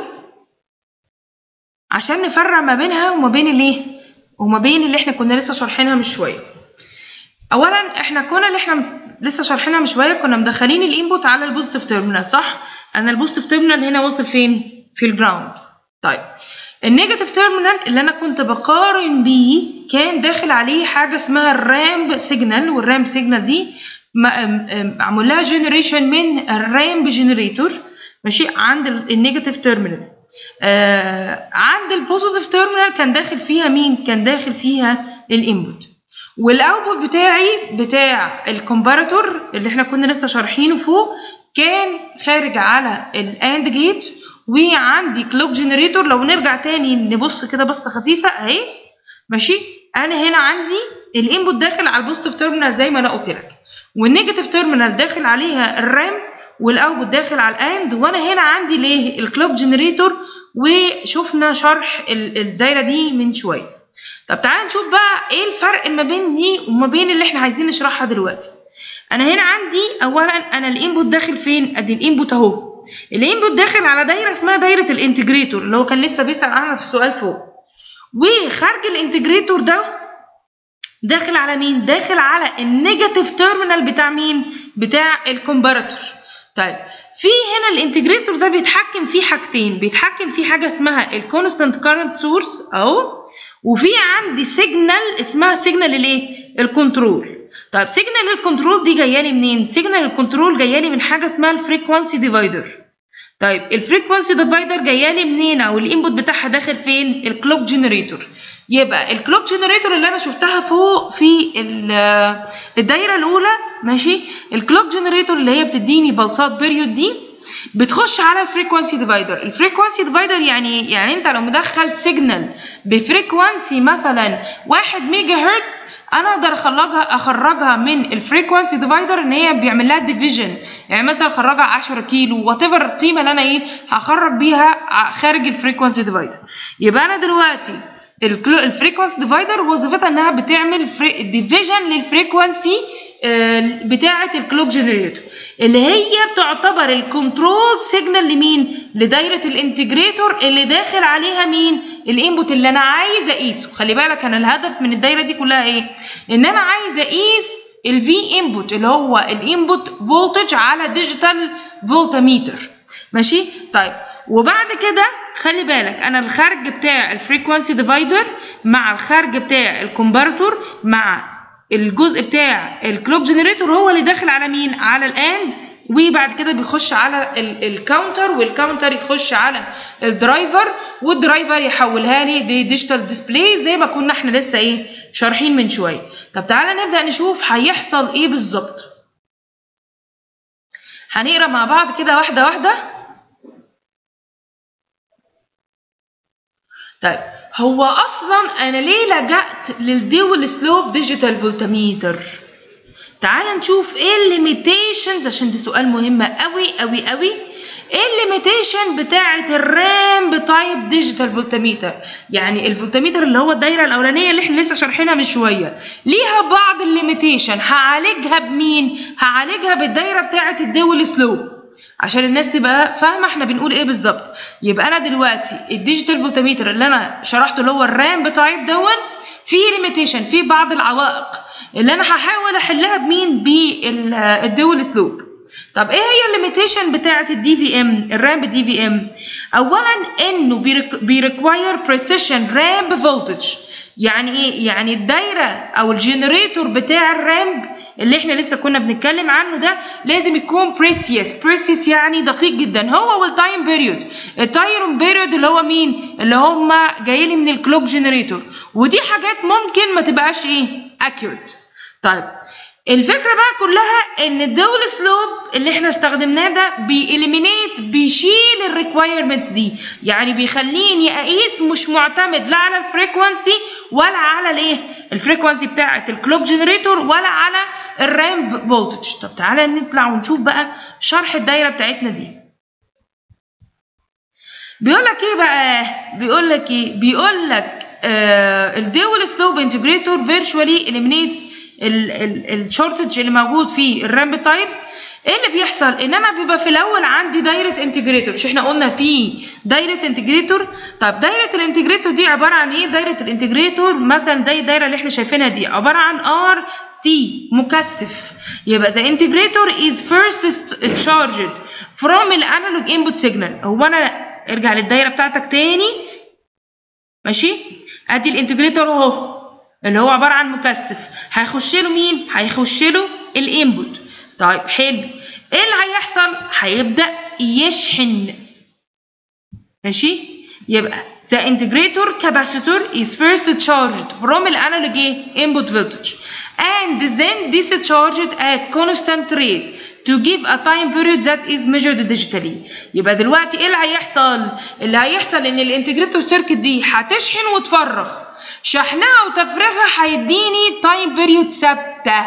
عشان نفرق ما بينها وما بين الايه وما بين اللي احنا كنا لسه شارحينها من شوية أولا احنا كنا اللي احنا لسه شارحينها من شويه كنا مدخلين الانبوت على البوزيتيف تيرمينال صح انا البوزيتيف تيرمينال هنا واصل فين في الجراوند طيب النيجاتيف تيرمينال اللي انا كنت بقارن بيه كان داخل عليه حاجه اسمها الرامب سيجنال والرامب سيجنال دي معمول لها جنريشن من الرامب جنريتور ماشي عند النيجاتيف تيرمينال آه عند البوزيتيف تيرمينال كان داخل فيها مين كان داخل فيها الانبوت والاوتبوت بتاعي بتاع الكومباراتور اللي احنا كنا لسه شارحينه فوق كان خارج على الاند جيت وعندي كلوك جنريتور لو نرجع تاني نبص كده بصه خفيفه اهي ماشي انا هنا عندي الانبوت داخل على البوزيتيف تيرمينال زي ما انا قلت لك والنيجاتيف تيرمينال داخل عليها الرام والاوتبوت داخل على الاند وانا هنا عندي ليه الكلوك جنريتور وشفنا شرح الدايره دي من شويه طب تعالى نشوف بقى ايه الفرق ما بين دي وما بين اللي احنا عايزين نشرحها دلوقتي انا هنا عندي اولا انا الانبوت داخل فين ادي الانبوت اهو الانبوت داخل على دايره اسمها دايره الانتجريتور اللي هو كان لسه بيسال عنها في السؤال فوق وخارج الانتجريتور ده داخل على مين داخل على النيجاتيف تيرمينال بتاع مين بتاع الكومباراتور طيب في هنا الانتجريتور ده بيتحكم فيه حاجتين بيتحكم فيه حاجه اسمها الكونستانت كارنت سورس اهو وفي عندي سيجنال اسمها سيجنال الايه الكنترول طيب سيجنال الكنترول دي جايه لي منين سيجنال الكنترول جايه لي من حاجه اسمها الفريكوانسي ديفايدر طيب الفريكوانسي ديفايدر جايه لي منين او الانبوت بتاعها داخل فين الكلوك جنريتور يبقى الكلوك جنريتور اللي انا شفتها فوق في الدايره الاولى ماشي الكلوك جنريتور اللي هي بتديني بلصات بيريود دي بتخش على الفريكوانسي ديفايدر الفريكوانسي ديفايدر يعني يعني انت لو مدخل سيجنال بفريكوانسي مثلا 1 ميجا هرتز انا اقدر اخرجها اخرجها من الفريكوانسي ديفايدر ان هي بيعمل لها ديفيجن يعني مثلا اخرجها 10 كيلو وات ايفر القيمه اللي انا ايه هخرج بيها خارج الفريكوانسي ديفايدر يبقى انا دلوقتي الفريكوانسي ديفايدر وظيفتها انها بتعمل ديفيجن للفريكوانسي بتاعه الكلوك جنريتور اللي هي بتعتبر الكنترول سيجنال لمين لدايره الانتجريتور اللي داخل عليها مين الانبوت اللي انا عايز اقيسه خلي بالك انا الهدف من الدايره دي كلها ايه ان انا عايز اقيس الفي انبوت اللي هو الانبوت فولتج على ديجيتال فولتميتر ماشي طيب وبعد كده خلي بالك انا الخارج بتاع الفريكوانسي ديفايدر مع الخارج بتاع الكومبارتور مع الجزء بتاع الكلوك جنريتور هو اللي داخل على مين على الاند وبعد كده بيخش على الكاونتر والكاونتر يخش على الدرايفر والدرايفر يحولها لي دي ديجيتال ديسبلاي زي ما كنا احنا لسه ايه شارحين من شويه طب تعالى نبدا نشوف هيحصل ايه بالظبط هنقرا مع بعض كده واحده واحده طيب هو اصلا انا ليه لجأت للدول سلوب ديجيتال فولتميتر تعال نشوف ايه الليميتيشنز عشان ده سؤال مهم قوي قوي قوي ايه الليميتيشن بتاعه الرام بتايب ديجيتال فولتميتر يعني الفولتميتر اللي هو الدايره الاولانيه اللي احنا لسه شارحينها من شويه ليها بعض الليميتيشن هعالجها بمين هعالجها بالدايره بتاعه الدول سلوب عشان الناس تبقى فاهمه احنا بنقول ايه بالظبط يبقى انا دلوقتي الديجيتال فولتميتر اللي انا شرحته اللي هو الرام بتايب دون فيه ليميتيشن فيه بعض العوائق اللي انا هحاول احلها بمين بالدول سلوب طب ايه هي الليميتيشن بتاعه الدي في ام الرام بالدي في ام اولا انه بيريكواير بريسيشن رامب فولتج يعني ايه يعني الدايره او الجنريتور بتاع الرامب اللي احنا لسه كنا بنتكلم عنه ده لازم يكون بريسيوس بريسيوس يعني دقيق جدا هو والتايم بيريود التايم بيريود اللي هو مين اللي هم جاي لي من الكلوك جنريتور ودي حاجات ممكن ما تبقاش ايه اكيوريت طيب الفكره بقى كلها ان الدول سلوب اللي احنا استخدمناه ده بيإليمينيت بيشيل الريكوايرمنتس دي يعني بيخليني اقيس مش معتمد لا على الفريكوانسي ولا على الايه الفريكوانسي بتاعه الكلوك جنريتور ولا على الرامب فولتج طب تعالى نطلع ونشوف بقى شرح الدايره بتاعتنا دي بيقول لك ايه بقى بيقول لك ايه بيقول لك آه الدول سلوب انتجريتور فيرتشوالي اليمينيتس الشورتج اللي موجود في الرامب تايب ايه اللي بيحصل ان انا بيبقى في الاول عندي دايره انتجريتور مش احنا قلنا في دايره انتجريتور طب دايره الانتجريتور دي عباره عن ايه دايره الانتجريتور مثلا زي الدايره اللي احنا شايفينها دي عباره عن ار سي مكثف يبقى the integrator is first charged from the analog input signal هو انا ارجع للدايره بتاعتك تاني ماشي ادي الانتجريتور اهو اللي هو عباره عن مكثف هيخش له مين هيخش له الانبوت طيب حلو ايه اللي هيحصل هيبدا يشحن ماشي يبقى the integrator capacitor is first charged from the analog input voltage and then discharged at constant rate to give a time period that is measured digitally يبقى دلوقتي ايه اللي هيحصل اللي هيحصل ان الانتجريتور سيركت دي هتشحن وتفرغ شحنها وتفريغها هيديني تايم بيريود ثابته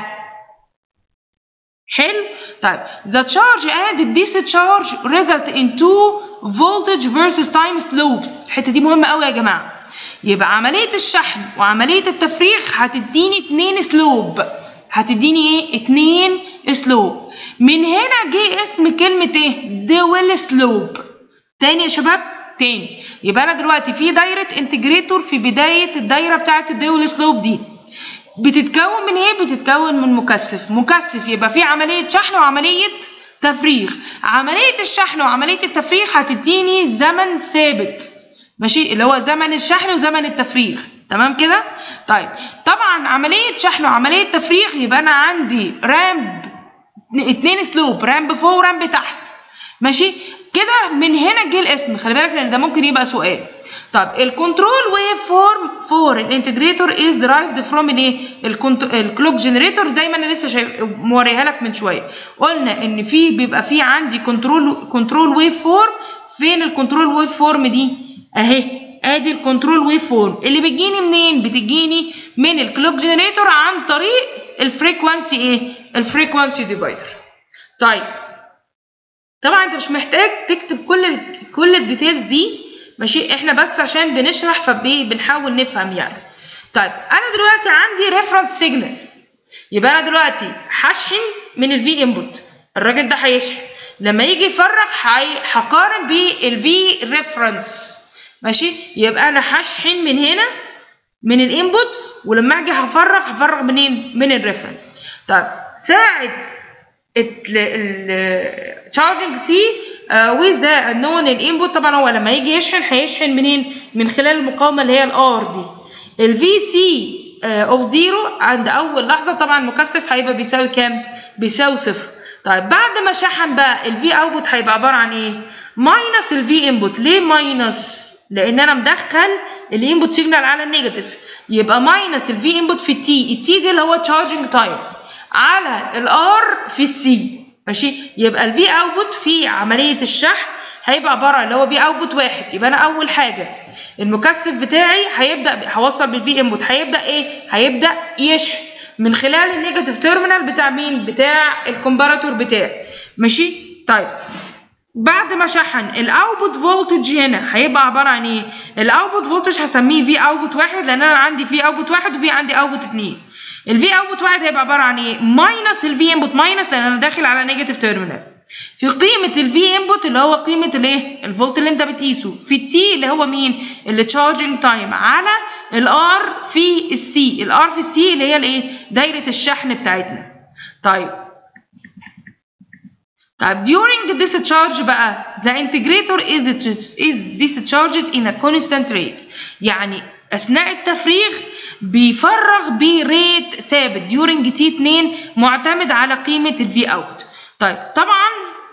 حلو طيب the charge and the discharge result in two voltage versus time slopes الحته دي مهمه قوي يا جماعه يبقى عمليه الشحن وعمليه التفريغ هتديني اتنين سلوب هتديني ايه اتنين سلوب من هنا جه اسم كلمه ايه دول سلوب تاني يا شباب تاني يبقى انا دلوقتي في دايره انتجريتور في بدايه الدايره بتاعه الدول سلوب دي بتتكون من ايه بتتكون من مكثف مكثف يبقى في عمليه شحن وعمليه تفريغ عمليه الشحن وعمليه التفريغ هتديني زمن ثابت ماشي اللي هو زمن الشحن وزمن التفريغ تمام كده طيب طبعا عمليه شحن وعمليه تفريغ يبقى انا عندي رامب اتنين سلوب رامب فوق ورامب تحت ماشي كده من هنا جه الاسم خلي بالك لان ده ممكن يبقى سؤال طب الكنترول ويف فورم فور الانتجريتور از درايفد فروم الايه الكلوك جنريتور زي ما انا لسه شايف موريها لك من شويه قلنا ان في بيبقى في عندي كنترول كنترول ويف فورم فين الكنترول ويف فورم دي اهي ادي الكنترول ويف فورم اللي بتجيني منين بتجيني من الكلوك جنريتور عن طريق الفريكوانسي ايه الفريكوانسي ديفايدر طيب طبعا انت مش محتاج تكتب كل ال كل الديتيلز دي ماشي احنا بس عشان بنشرح فبنحاول نفهم يعني طيب انا دلوقتي عندي ريفرنس سيجنال يبقى انا دلوقتي هشحن من الفي انبوت الراجل ده هيشحن لما يجي يفرغ هقارن بالفي ريفرنس ماشي يبقى انا هشحن من هنا من الانبوت ولما اجي هفرغ هفرغ منين من الريفرنس طيب ساعه التشارجنج سي ويز ذا النون الانبوت طبعا هو لما يجي يشحن هيشحن منين من خلال المقاومه اللي هي الار دي الفي سي اوف زيرو عند اول لحظه طبعا مكثف هيبقى بيساوي كام بيساوي صفر طيب بعد ما شحن بقى الفي اوتبوت هيبقى عباره عن ايه ماينس الفي انبوت ليه ماينس لان انا مدخل الانبوت سيجنال على النيجاتيف يبقى ماينس الفي انبوت في التي التي دي اللي هو تشارجنج تايم على الار في السي ماشي يبقى الفي اوتبوت في عمليه الشحن هيبقى عباره اللي هو في اوتبوت واحد يبقى انا اول حاجه المكثف بتاعي هيبدا هوصل بالفي انبوت هيبدا ايه هيبدا يشحن من خلال النيجاتيف تيرمينال بتاع مين بتاع الكومباراتور بتاعي ماشي طيب بعد ما شحن الاوتبوت فولتج هنا هيبقى عباره عن ايه الاوتبوت فولتج هسميه في اوتبوت واحد لان انا عندي في اوتبوت واحد وفي عندي اوتبوت اتنين الفي اوتبوت واحد هيبقى عباره عن ايه ماينس الفي انبوت ماينس لان انا داخل على نيجاتيف تيرمينال في قيمه الفي انبوت اللي هو قيمه الايه الفولت اللي انت بتقيسه في التي اللي هو مين اللي تشارجنج تايم على الار في السي الار في السي اللي هي الايه دايره الشحن بتاعتنا طيب طيب during discharge بقى the integrator is is discharged in a constant rate يعني اثناء التفريغ بيفرغ بريت ثابت during تي 2 معتمد على قيمه الفي اوت طيب طبعا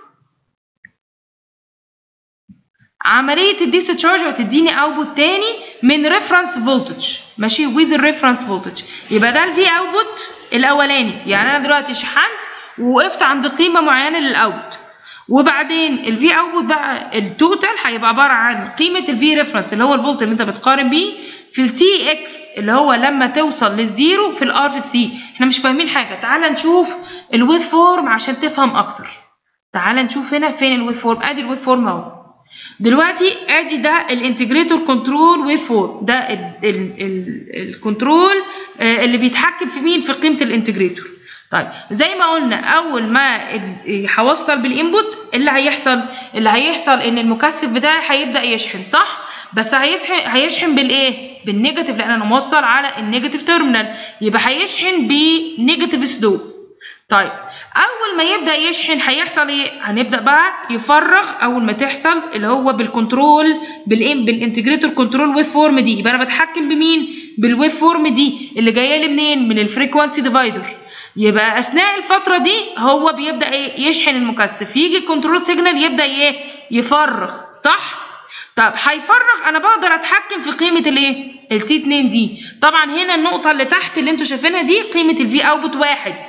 عمليه الديسشارج هتديني اوتبوت تاني من ريفرنس فولتج ماشي ويز الريفرنس فولتج يبقى ده الفي اوتبوت الاولاني يعني انا دلوقتي شحنت ووقفت عند قيمه معينه للاوت وبعدين الفي اوتبوت بقى التوتال هيبقى عباره عن قيمه الفي ريفرنس اللي هو الفولت اللي انت بتقارن بيه في التي اكس اللي هو لما توصل للزيرو في الار في السي احنا مش فاهمين حاجه تعال نشوف الويف فورم عشان تفهم اكتر تعال نشوف هنا فين الويف فورم ادي الويف فورم اهو دلوقتي ادي ده الانتجريتور كنترول ويف فورم ده الكنترول اللي بيتحكم في مين في قيمه الانتجريتور طيب زي ما قلنا اول ما هوصل بالانبوت اللي هيحصل اللي هيحصل ان المكثف بتاعي هيبدا يشحن صح بس هيشحن هيشحن بالايه بالنيجاتيف لان انا موصل على النيجاتيف تيرمينال يبقى هيشحن بنيجاتيف سلوب طيب اول ما يبدا يشحن هيحصل ايه هنبدا بقى يفرغ اول ما تحصل اللي هو بالكنترول بالإيه؟ بالانتجريتور كنترول ويف فورم دي يبقى انا بتحكم بمين بالويف فورم دي اللي جايه لي منين من الفريكوانسي ديفايدر يبقى اثناء الفتره دي هو بيبدا ايه يشحن المكثف يجي الكنترول سيجنال يبدا ايه يفرغ صح طب هيفرغ انا بقدر اتحكم في قيمه الايه التي 2 دي طبعا هنا النقطه اللي تحت اللي انتوا شايفينها دي قيمه الفي اوتبوت واحد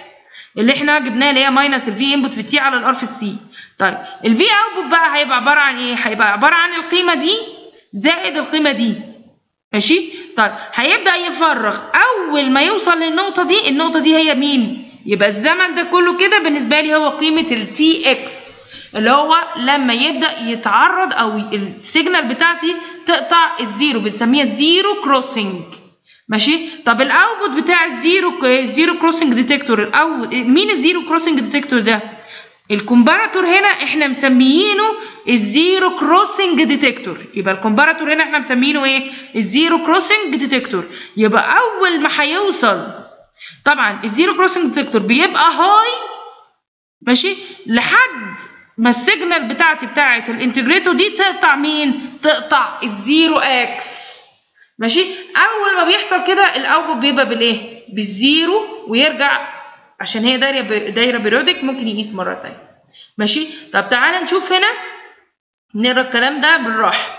اللي احنا جبناها اللي هي ماينس الفي انبوت في تي على الار في السي طيب الفي اوتبوت بقى هيبقى عباره عن ايه هيبقى عباره عن القيمه دي زائد القيمه دي ماشي طيب هيبدا يفرغ اول ما يوصل للنقطه دي النقطه دي هي مين يبقى الزمن ده كله كده بالنسبه لي هو قيمه التي اكس اللي هو لما يبدا يتعرض او السيجنال بتاعتي تقطع الزيرو بنسميها زيرو كروسنج ماشي طب الاوتبوت بتاع الزيرو زيرو كروسنج ديتكتور او مين الزيرو كروسنج ديتكتور ده الكومباراتور هنا احنا مسميينه الزيرو كروسنج ديتكتور يبقى الكومباراتور هنا احنا مسمينه ايه الزيرو كروسنج ديتكتور يبقى اول ما هيوصل طبعا الزيرو كروسنج ديتكتور بيبقى هاي ماشي لحد ما السيجنال بتاعتي بتاعت الانتجريتور دي تقطع مين تقطع الزيرو اكس ماشي اول ما بيحصل كده الاوتبوت بيبقى بالايه بالزيرو ويرجع عشان هي دايره دايره بيريودك ممكن يقيس مره ثانيه ماشي طب تعالى نشوف هنا نقرا الكلام ده بالراحه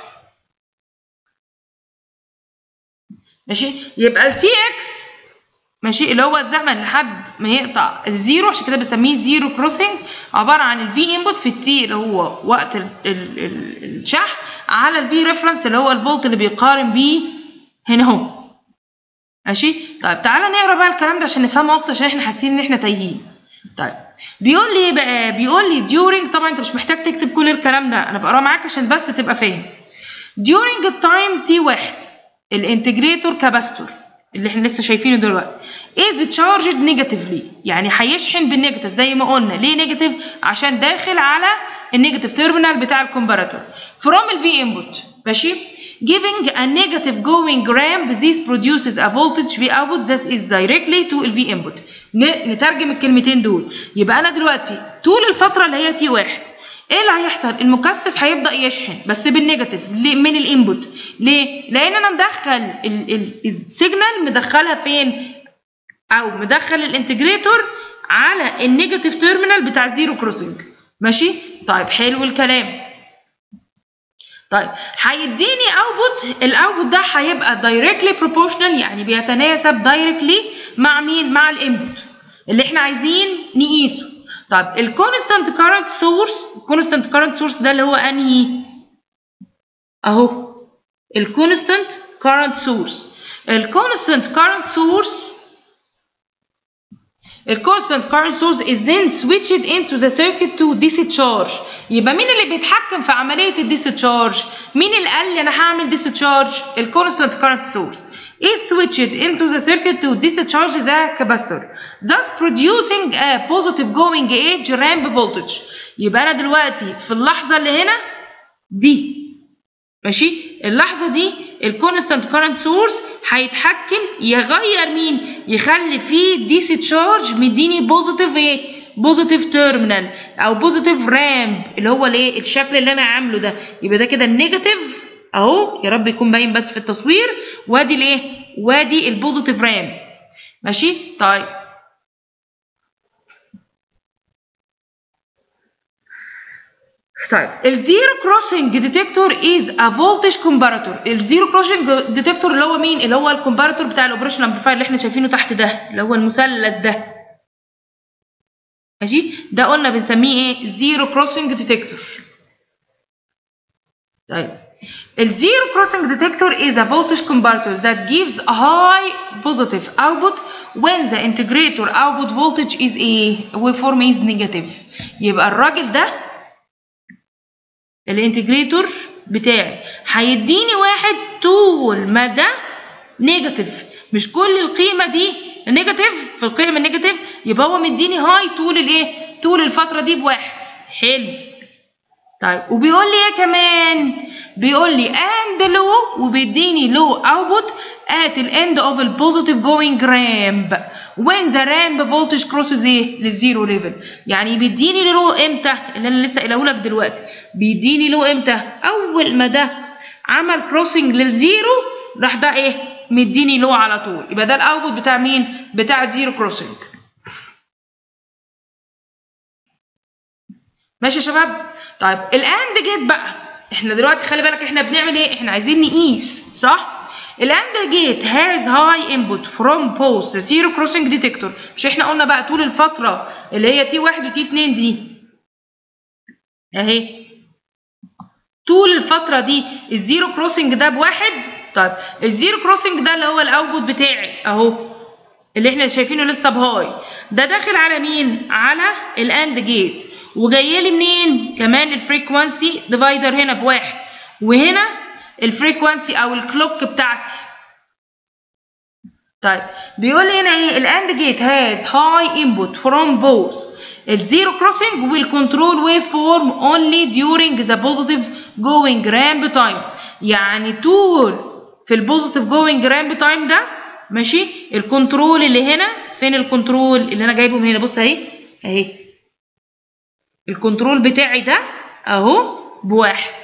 ماشي يبقى التي اكس ماشي اللي هو الزمن لحد ما يقطع الزيرو عشان كده بسميه زيرو كروسنج عباره عن الفي انبوت في التي اللي هو وقت ال ال ال الشحن على الفي ريفرنس اللي هو الفولت اللي بيقارن بيه هنا اهو ماشي طيب تعالى نقرا بقى الكلام ده عشان نفهمه اكتر عشان احنا حاسين ان احنا تايهين طيب بيقول لي ايه بقى بيقول لي during طبعا انت مش محتاج تكتب كل الكلام ده انا بقراه معاك عشان بس تبقى فاهم during التايم تي واحد الانتجريتور كاباستور اللي احنا لسه شايفينه دلوقتي is charged negatively يعني هيشحن بالنيجاتيف زي ما قلنا ليه نيجاتيف عشان داخل على النيجاتيف تيرمينال بتاع الكومباراتور from الفي انبوت ماشي giving a negative going ramp this produces a voltage V output that is directly to ال V input نترجم الكلمتين دول يبقى انا دلوقتي طول الفتره اللي هي تي واحد ايه اللي هيحصل المكثف هيبدا يشحن بس بالنيجاتيف من الانبوت ليه لان انا مدخل السيجنال مدخلها فين او مدخل الانتجريتور على النيجاتيف تيرمينال بتاع الزيرو كروسنج ماشي طيب حلو الكلام طيب هيديني اوتبوت الاوتبوت ده هيبقى دايركتلي بروبورشنال يعني بيتناسب دايركتلي مع مين مع الانبوت اللي احنا عايزين نقيسه طيب الكونستانت كارنت سورس الكونستانت كارنت سورس ده اللي هو انهي اهو الكونستانت كارنت سورس الكونستانت كارنت سورس الكونستانت كارنت سورس is then switched into the circuit to discharge يبقى مين اللي بيتحكم في عملية الديسشارج؟ مين اللي قال لي أنا هعمل ديسشارج؟ الكونستانت كارنت سورس is switched into the circuit to discharge the capacitor thus producing a positive going edge ramp voltage يبقى أنا دلوقتي في اللحظة اللي هنا دي ماشي اللحظة دي الكونستانت كارنت سورس هيتحكم يغير مين يخلي فيه ديسشارج مديني بوزيتيف ايه بوزيتيف تيرمينال او بوزيتيف رامب اللي هو الايه الشكل اللي انا عامله ده يبقى ده كده النيجاتيف اهو يا رب يكون باين بس في التصوير وادي الايه وادي البوزيتيف رامب ماشي طيب طيب الزيرو كروسنج ديتكتور از ا فولتج كومباراتور الزيرو كروسنج ديتكتور اللي هو مين اللي هو الكومباراتور بتاع الاوبريشن امبليفاير اللي احنا شايفينه تحت ده اللي هو المثلث ده ماشي ده قلنا بنسميه ايه زيرو كروسنج ديتكتور طيب الزيرو كروسنج ديتكتور is a voltage comparator that gives a high positive output when the integrator output voltage is a waveform is negative يبقى الراجل ده الانتجريتور بتاعي هيديني واحد طول ما ده نيجاتيف مش كل القيمه دي نيجاتيف في القيم النيجاتيف يبقى هو مديني هاي طول الايه طول الفتره دي بواحد حلو طيب وبيقول لي ايه كمان بيقول لي and low وبيديني low output at the end of the positive going ramp when the ramp voltage crosses ايه للزيرو ليفل يعني بيديني لو امتى اللي انا لسه قايله لك دلوقتي بيديني لو امتى اول ما ده عمل كروسنج للزيرو راح ده ايه مديني لو على طول يبقى ده الاوتبوت بتاع مين بتاع زيرو كروسنج ماشي يا شباب طيب الاند جيت بقى احنا دلوقتي خلي بالك احنا بنعمل ايه احنا عايزين نقيس صح الاند جيت هاز هاي انبوت فروم بوست زيرو كروسنج ديتكتور مش احنا قلنا بقى طول الفتره اللي هي تي 1 وتي 2 دي اهي طول الفتره دي الزيرو كروسنج ده بواحد طيب الزيرو كروسنج ده اللي هو الاوتبوت بتاعي اهو اللي احنا شايفينه لسه بهاي ده داخل على مين على الاند جيت وجاي لي منين كمان الفريكوانسي ديفايدر هنا بواحد وهنا الفريكوانسي او الكلوك بتاعتي طيب بيقول لي هنا ايه الاند جيت هاز هاي انبوت فروم بوث الزيرو كروسنج will control waveform only during the positive going ramp time يعني طول في البوزيتيف جوينج رامب تايم ده ماشي الكنترول اللي هنا فين الكنترول اللي انا جايبه من هنا بص اهي اهي الكنترول بتاعي ده اهو بواحد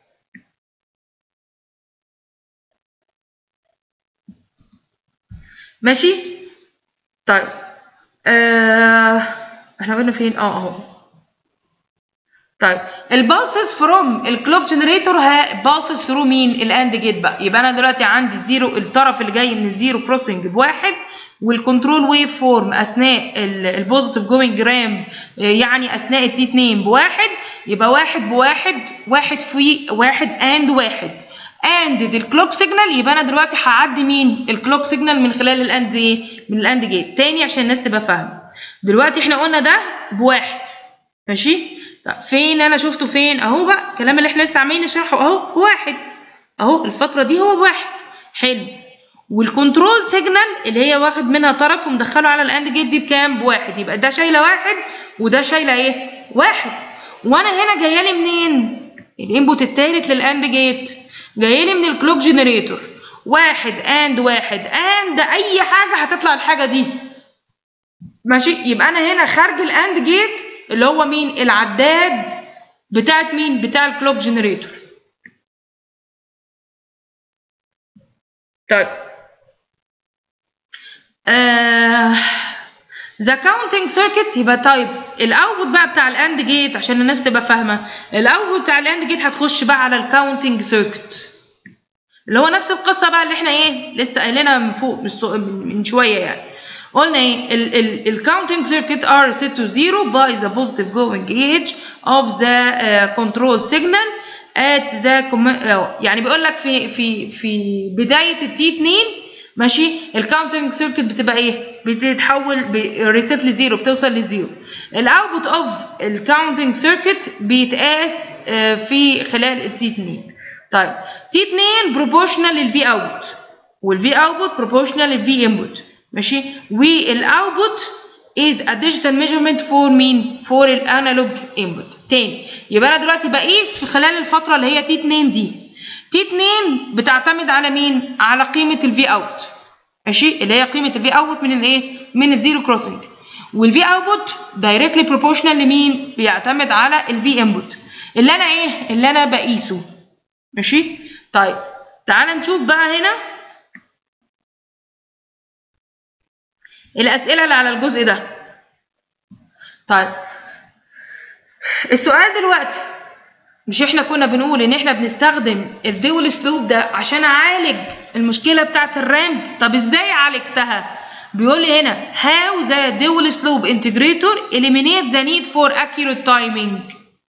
ماشي طيب آه احنا قلنا فين اه اهو طيب البالسز فروم الكلوك جنريتور باسز ثرو مين الاند جيت بقى يبقى انا دلوقتي عندي الزيرو الطرف اللي جاي من الزيرو كروسنج بواحد والكنترول ويف فورم اثناء البوزيتيف جوينج رام يعني اثناء التي 2 بواحد يبقى واحد بواحد واحد في واحد اند واحد اند دي الكلوك سيجنال يبقى انا دلوقتي هعدي مين الكلوك سيجنال من خلال الاند ايه من الاند جيت تاني عشان الناس تبقى فاهمه دلوقتي احنا قلنا ده بواحد ماشي طب فين انا شفته فين اهو بقى الكلام اللي احنا لسه عمالين نشرحه اهو واحد اهو الفتره دي هو بواحد حلو والكنترول سيجنال اللي هي واخد منها طرف ومدخله على الاند جيت دي بكام بواحد يبقى ده شايله واحد وده شايله ايه واحد وانا هنا جايه لي منين الانبوت التالت للاند جيت جايه لي من الكلوك جنريتور واحد اند واحد اند اي حاجه هتطلع الحاجه دي ماشي يبقى انا هنا خارج الاند جيت اللي هو مين العداد بتاعت مين بتاع الكلوك جنريتور طيب آه ذا كاونتنج سيركت يبقى طيب الاوتبوت بقى بتاع الاند جيت عشان الناس تبقى فاهمه الاوتبوت بتاع الاند جيت هتخش بقى على الكاونتنج سيركت اللي هو نفس القصه بقى اللي احنا ايه لسه قايلينها من فوق من شويه يعني قلنا ايه الكاونتنج circuit are set to zero by the positive going edge of the uh, control signal at the يعني بيقول لك في في في بدايه التي 2 ماشي الكاونتنج سيركت بتبقى ايه بتتحول ريست لزيرو بتوصل لزيرو الاوتبوت اوف الكاونتنج سيركت بيتقاس في خلال التي 2 طيب تي 2 بروبورشنال للفي اوت والفي اوتبوت بروبورشنال للفي انبوت ماشي والاوتبوت is a digital measurement for مين for الانالوج input تاني يبقى انا دلوقتي بقيس في خلال الفتره اللي هي تي 2 دي تي 2 بتعتمد على مين على قيمه الفي اوت ماشي اللي هي قيمه الفي اوت من الايه من الزيرو كروسنج والفي اوتبوت دايركتلي بروبورشنال لمين بيعتمد على الفي انبوت اللي انا ايه اللي انا بقيسه ماشي طيب تعال نشوف بقى هنا الأسئلة اللي على الجزء ده طيب السؤال دلوقتي مش احنا كنا بنقول ان احنا بنستخدم الدول سلوب ده عشان اعالج المشكلة بتاعة الرام طب ازاي عالجتها بيقول لي هنا how the dual slope integrator eliminate the need for accurate timing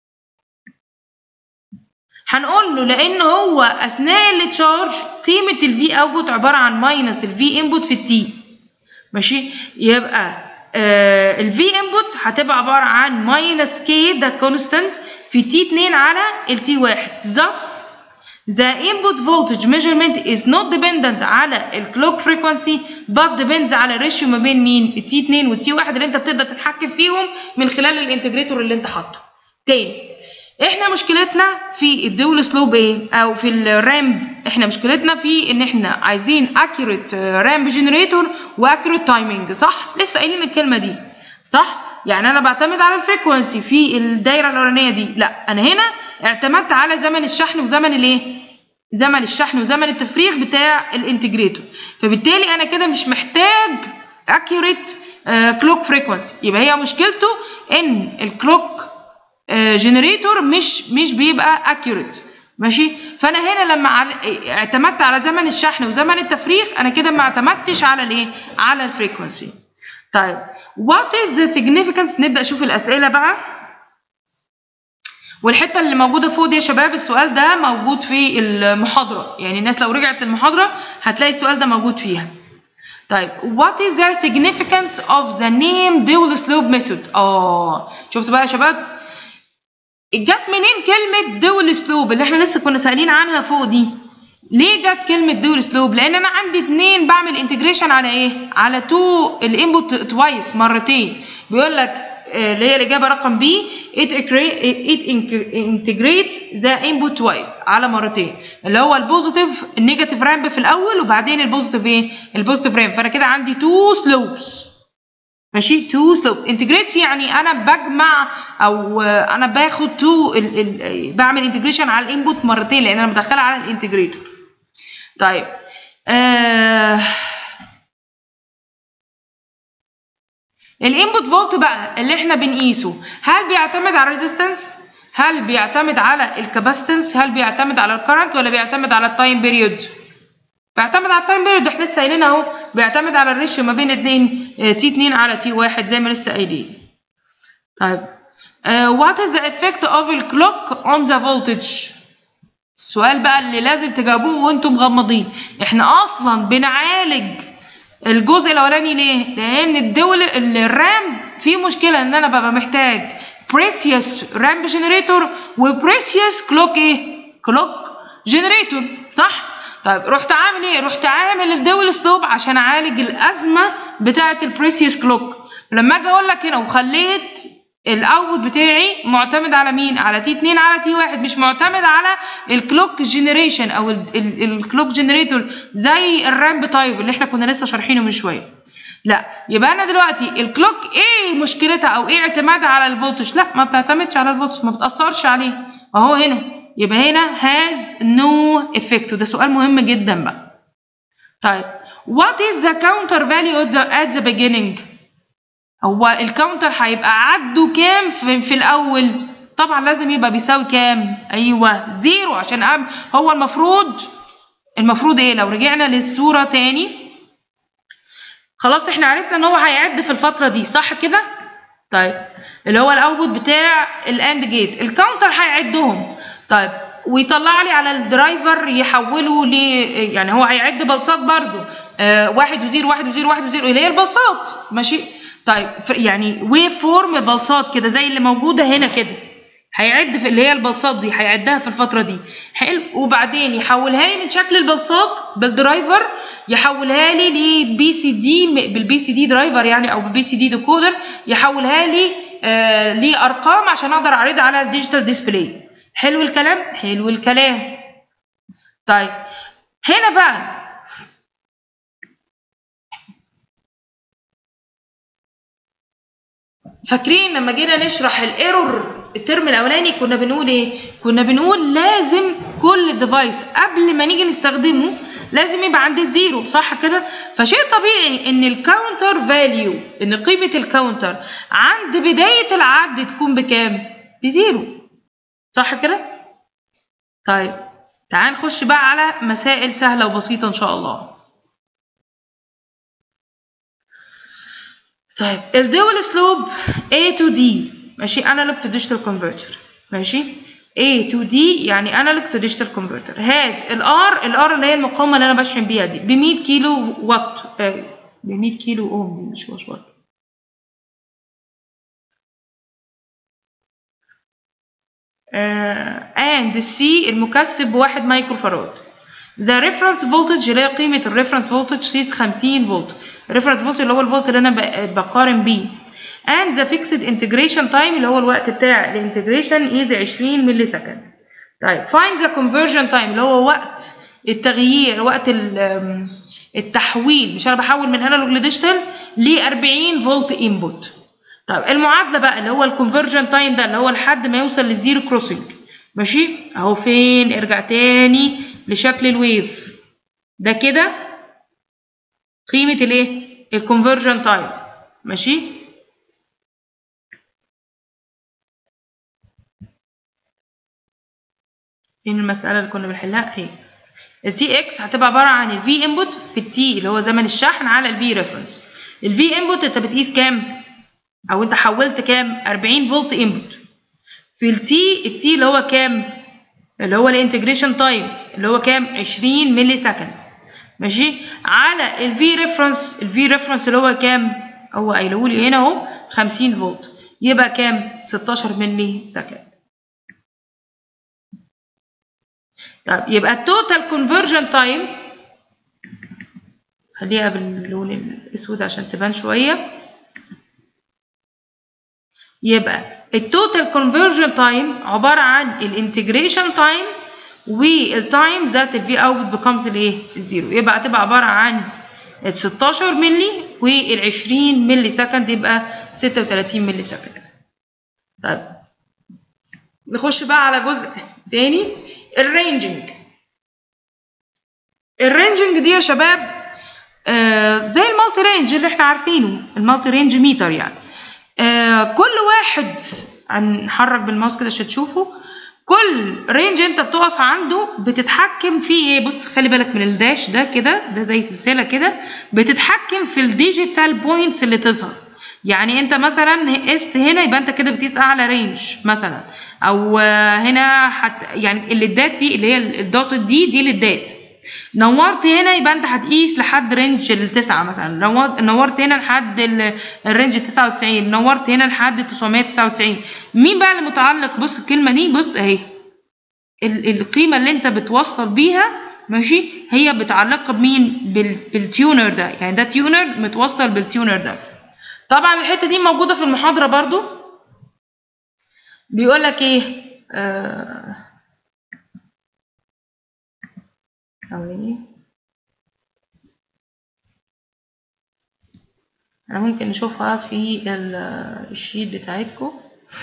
هنقول له لان هو اثناء التشارج قيمة الفي اوتبوت عبارة عن ماينس الفي انبوت في التي ماشي يبقى آه الفي انبوت هتبقى عباره عن ماينس كي ده كونستانت في تي 2 على التي 1 thus the input voltage measurement is not dependent على الكلوك frequency but depends على الريشيو ما بين مين التي 2 والتي 1 اللي انت بتقدر تتحكم فيهم من خلال الانتجريتور اللي انت حاطه تاني احنا مشكلتنا في الدول سلوب ايه او في الرامب احنا مشكلتنا في ان احنا عايزين accurate رامب جنريتور واكيوريت تايمنج صح لسه قايلين الكلمه دي صح يعني انا بعتمد على الفريكونسي في الدايره الاولانيه دي لا انا هنا اعتمدت على زمن الشحن وزمن الايه زمن الشحن وزمن التفريغ بتاع الانتجريتور فبالتالي انا كده مش محتاج accurate كلوك فريكونسي يبقى هي مشكلته ان الكلوك جنريتور مش مش بيبقى accurate ماشي فانا هنا لما عل- اعتمدت على زمن الشحن وزمن التفريغ انا كده ما اعتمدتش على الايه على الفريكونسي طيب what is the significance نبدا نشوف الاسئله بقى والحته اللي موجوده فوق دي يا شباب السؤال ده موجود في المحاضره يعني الناس لو رجعت للمحاضره هتلاقي السؤال ده موجود فيها طيب what is the significance of the name dual slope method اه شفتوا بقى يا شباب جت منين كلمة دول سلوب اللي احنا لسه كنا سائلين عنها فوق دي ليه جت كلمة دول سلوب لأن أنا عندي اتنين بعمل انتجريشن على إيه؟ على تو الانبوت توايس مرتين بيقول لك آه، اللي هي الإجابة رقم B it, accre- it inc- integrates the input twice على مرتين اللي هو البوزيتيف النيجاتيف رامب في الأول وبعدين البوزيتيف إيه؟ البوزيتيف رامب فأنا كده عندي تو سلوبس ماشي تو سلوبس انتجريتس يعني انا بجمع او آه، انا باخد تو ال ال بعمل انتجريشن على الانبوت مرتين لان انا بدخلها على الانتجريتور طيب آه الانبوت فولت بقى اللي احنا بنقيسه هل بيعتمد على الريزيستنس هل بيعتمد على الكاباسيتنس هل بيعتمد على الكرنت ولا بيعتمد على التايم بيريود بيعتمد على التايم بيريود احنا لسه قايلين اهو بيعتمد على الريشيو ما بين اتنين تي 2 على تي 1 زي ما لسه قايلين طيب uh, what is the effect of the clock on the voltage السؤال بقى اللي لازم تجاوبوه وانتم مغمضين احنا اصلا بنعالج الجزء الاولاني ليه لان الدول الرام فيه مشكله ان انا ببقى محتاج بريسيوس رام جنريتور وبريسيوس كلوك ايه كلوك جنريتور صح طيب رحت عامل ايه رحت عامل الدول سلوب عشان اعالج الازمه بتاعه البريسيوس كلوك لما اجي اقول لك هنا وخليت الاوتبوت بتاعي معتمد على مين على تي 2 على تي 1 مش معتمد على الكلوك جنريشن او الكلوك جنريتور زي الرامب تايب اللي احنا كنا لسه شارحينه من شويه لا يبقى انا دلوقتي الكلوك ايه مشكلتها او ايه اعتمادها على الفولتج لا ما بتعتمدش على الفولتج ما بتاثرش عليه اهو هنا يبقى هنا has no effect وده سؤال مهم جدا بقى طيب what is the counter value at the, at the beginning هو الكاونتر هيبقى عده كام في, في الاول طبعا لازم يبقى بيساوي كام ايوه زيرو عشان أب هو المفروض المفروض ايه لو رجعنا للصوره تاني خلاص احنا عرفنا ان هو هيعد في الفتره دي صح كده طيب اللي هو الاوتبوت بتاع الاند جيت الكاونتر هيعدهم طيب ويطلع لي على الدرايفر يحوله ل يعني هو هيعد بلصات برضو آه واحد وزيرو واحد وزيرو واحد وزيرو اللي هي البلصات ماشي طيب يعني ويف فورم بلصات كده زي اللي موجوده هنا كده هيعد في اللي هي البلصات دي هيعدها في الفتره دي حلو وبعدين يحولها لي من شكل البلصات بالدرايفر يحولها لي لبي سي دي بالبي سي دي درايفر يعني او بالبي سي دي ديكودر يحولها لي آه لارقام عشان اقدر اعرضها على الديجيتال ديسبلاي حلو الكلام حلو الكلام طيب هنا بقى فاكرين لما جينا نشرح الايرور الترم الاولاني كنا بنقول ايه كنا بنقول لازم كل ديفايس قبل ما نيجي نستخدمه لازم يبقى عند الزيرو صح كده فشيء طبيعي ان الكاونتر فاليو ان قيمه الكاونتر عند بدايه العد تكون بكام بزيرو صح كده طيب تعال نخش بقى على مسائل سهله وبسيطه ان شاء الله طيب الدول سلوب A to D ماشي انالوج تو ديجيتال كونفرتر ماشي A to D يعني انالوج تو ديجيتال كونفرتر هاز الار الار اللي هي المقاومه اللي انا بشحن بيها دي ب 100 كيلو وات ب 100 كيلو اوم دي مش واش وات and C المكثف بواحد مايكرو فاراد ذا ريفرنس فولتج اللي هي قيمة الريفرنس فولتج قيس 50 فولت الريفرنس فولتج اللي هو الفولت اللي أنا بقارن بيه and the fixed integration time اللي هو الوقت بتاع الانتجريشن is 20 ملي سكند طيب find the conversion time اللي هو وقت التغيير وقت التحويل مش انا بحول من انالوج لديجيتال ل 40 فولت انبوت طيب المعادله بقى اللي هو الكونفرجن تايم ده اللي هو لحد ما يوصل للزيرو كروسنج ماشي اهو فين ارجع تاني لشكل الويف ده كده قيمه الايه الكونفرجن تايم ماشي فين المسألة اللي كنا بنحلها اهي التي اكس هتبقى عبارة عن الفي انبوت في التي اللي هو زمن الشحن على الفي ريفرنس الفي انبوت انت بتقيس كام او انت حولت كام 40 فولت انبوت في التي التي اللي هو كام اللي هو الانتجريشن تايم اللي هو كام 20 ملي سكند ماشي على الفي ريفرنس الفي ريفرنس اللي هو كام هو قايله لي هنا اهو 50 فولت يبقى كام 16 ملي سكند طب يبقى التوتال كونفرجن تايم خليها باللون الاسود عشان تبان شويه يبقى التوتال كونفرجن تايم عباره عن الانتجريشن تايم والتايم ذات الفي اوت بيكمز الايه الزيرو يبقى هتبقى عباره عن ال 16 ملي وال 20 ملي سكند يبقى 36 ملي سكند طيب نخش بقى على جزء تاني الرينجنج الرينجنج دي يا شباب آه زي المالتي رينج اللي احنا عارفينه المالتي رينج ميتر يعني آه كل واحد هنحرك بالماوس كده عشان تشوفوا كل رينج انت بتقف عنده بتتحكم فيه ايه بص خلي بالك من الداش ده كده ده زي سلسله كده بتتحكم في الديجيتال بوينتس اللي تظهر يعني انت مثلا قست هنا يبقى انت كده بتقيس اعلى رينج مثلا او هنا حت يعني الليدات دي اللي هي الدوت دي دي للدات نورت هنا يبقى انت هتقيس لحد رينج التسعة مثلا نورت هنا لحد الرينج 99 نورت هنا لحد 999 مين بقى اللي متعلق بص الكلمة دي بص اهي القيمة اللي انت بتوصل بيها ماشي هي متعلقة بمين بالتيونر ده يعني ده تيونر متوصل بالتيونر ده طبعا الحتة دي موجودة في المحاضرة برضو بيقول لك ايه آه ثواني انا ممكن نشوفها في الشيت بتاعتكم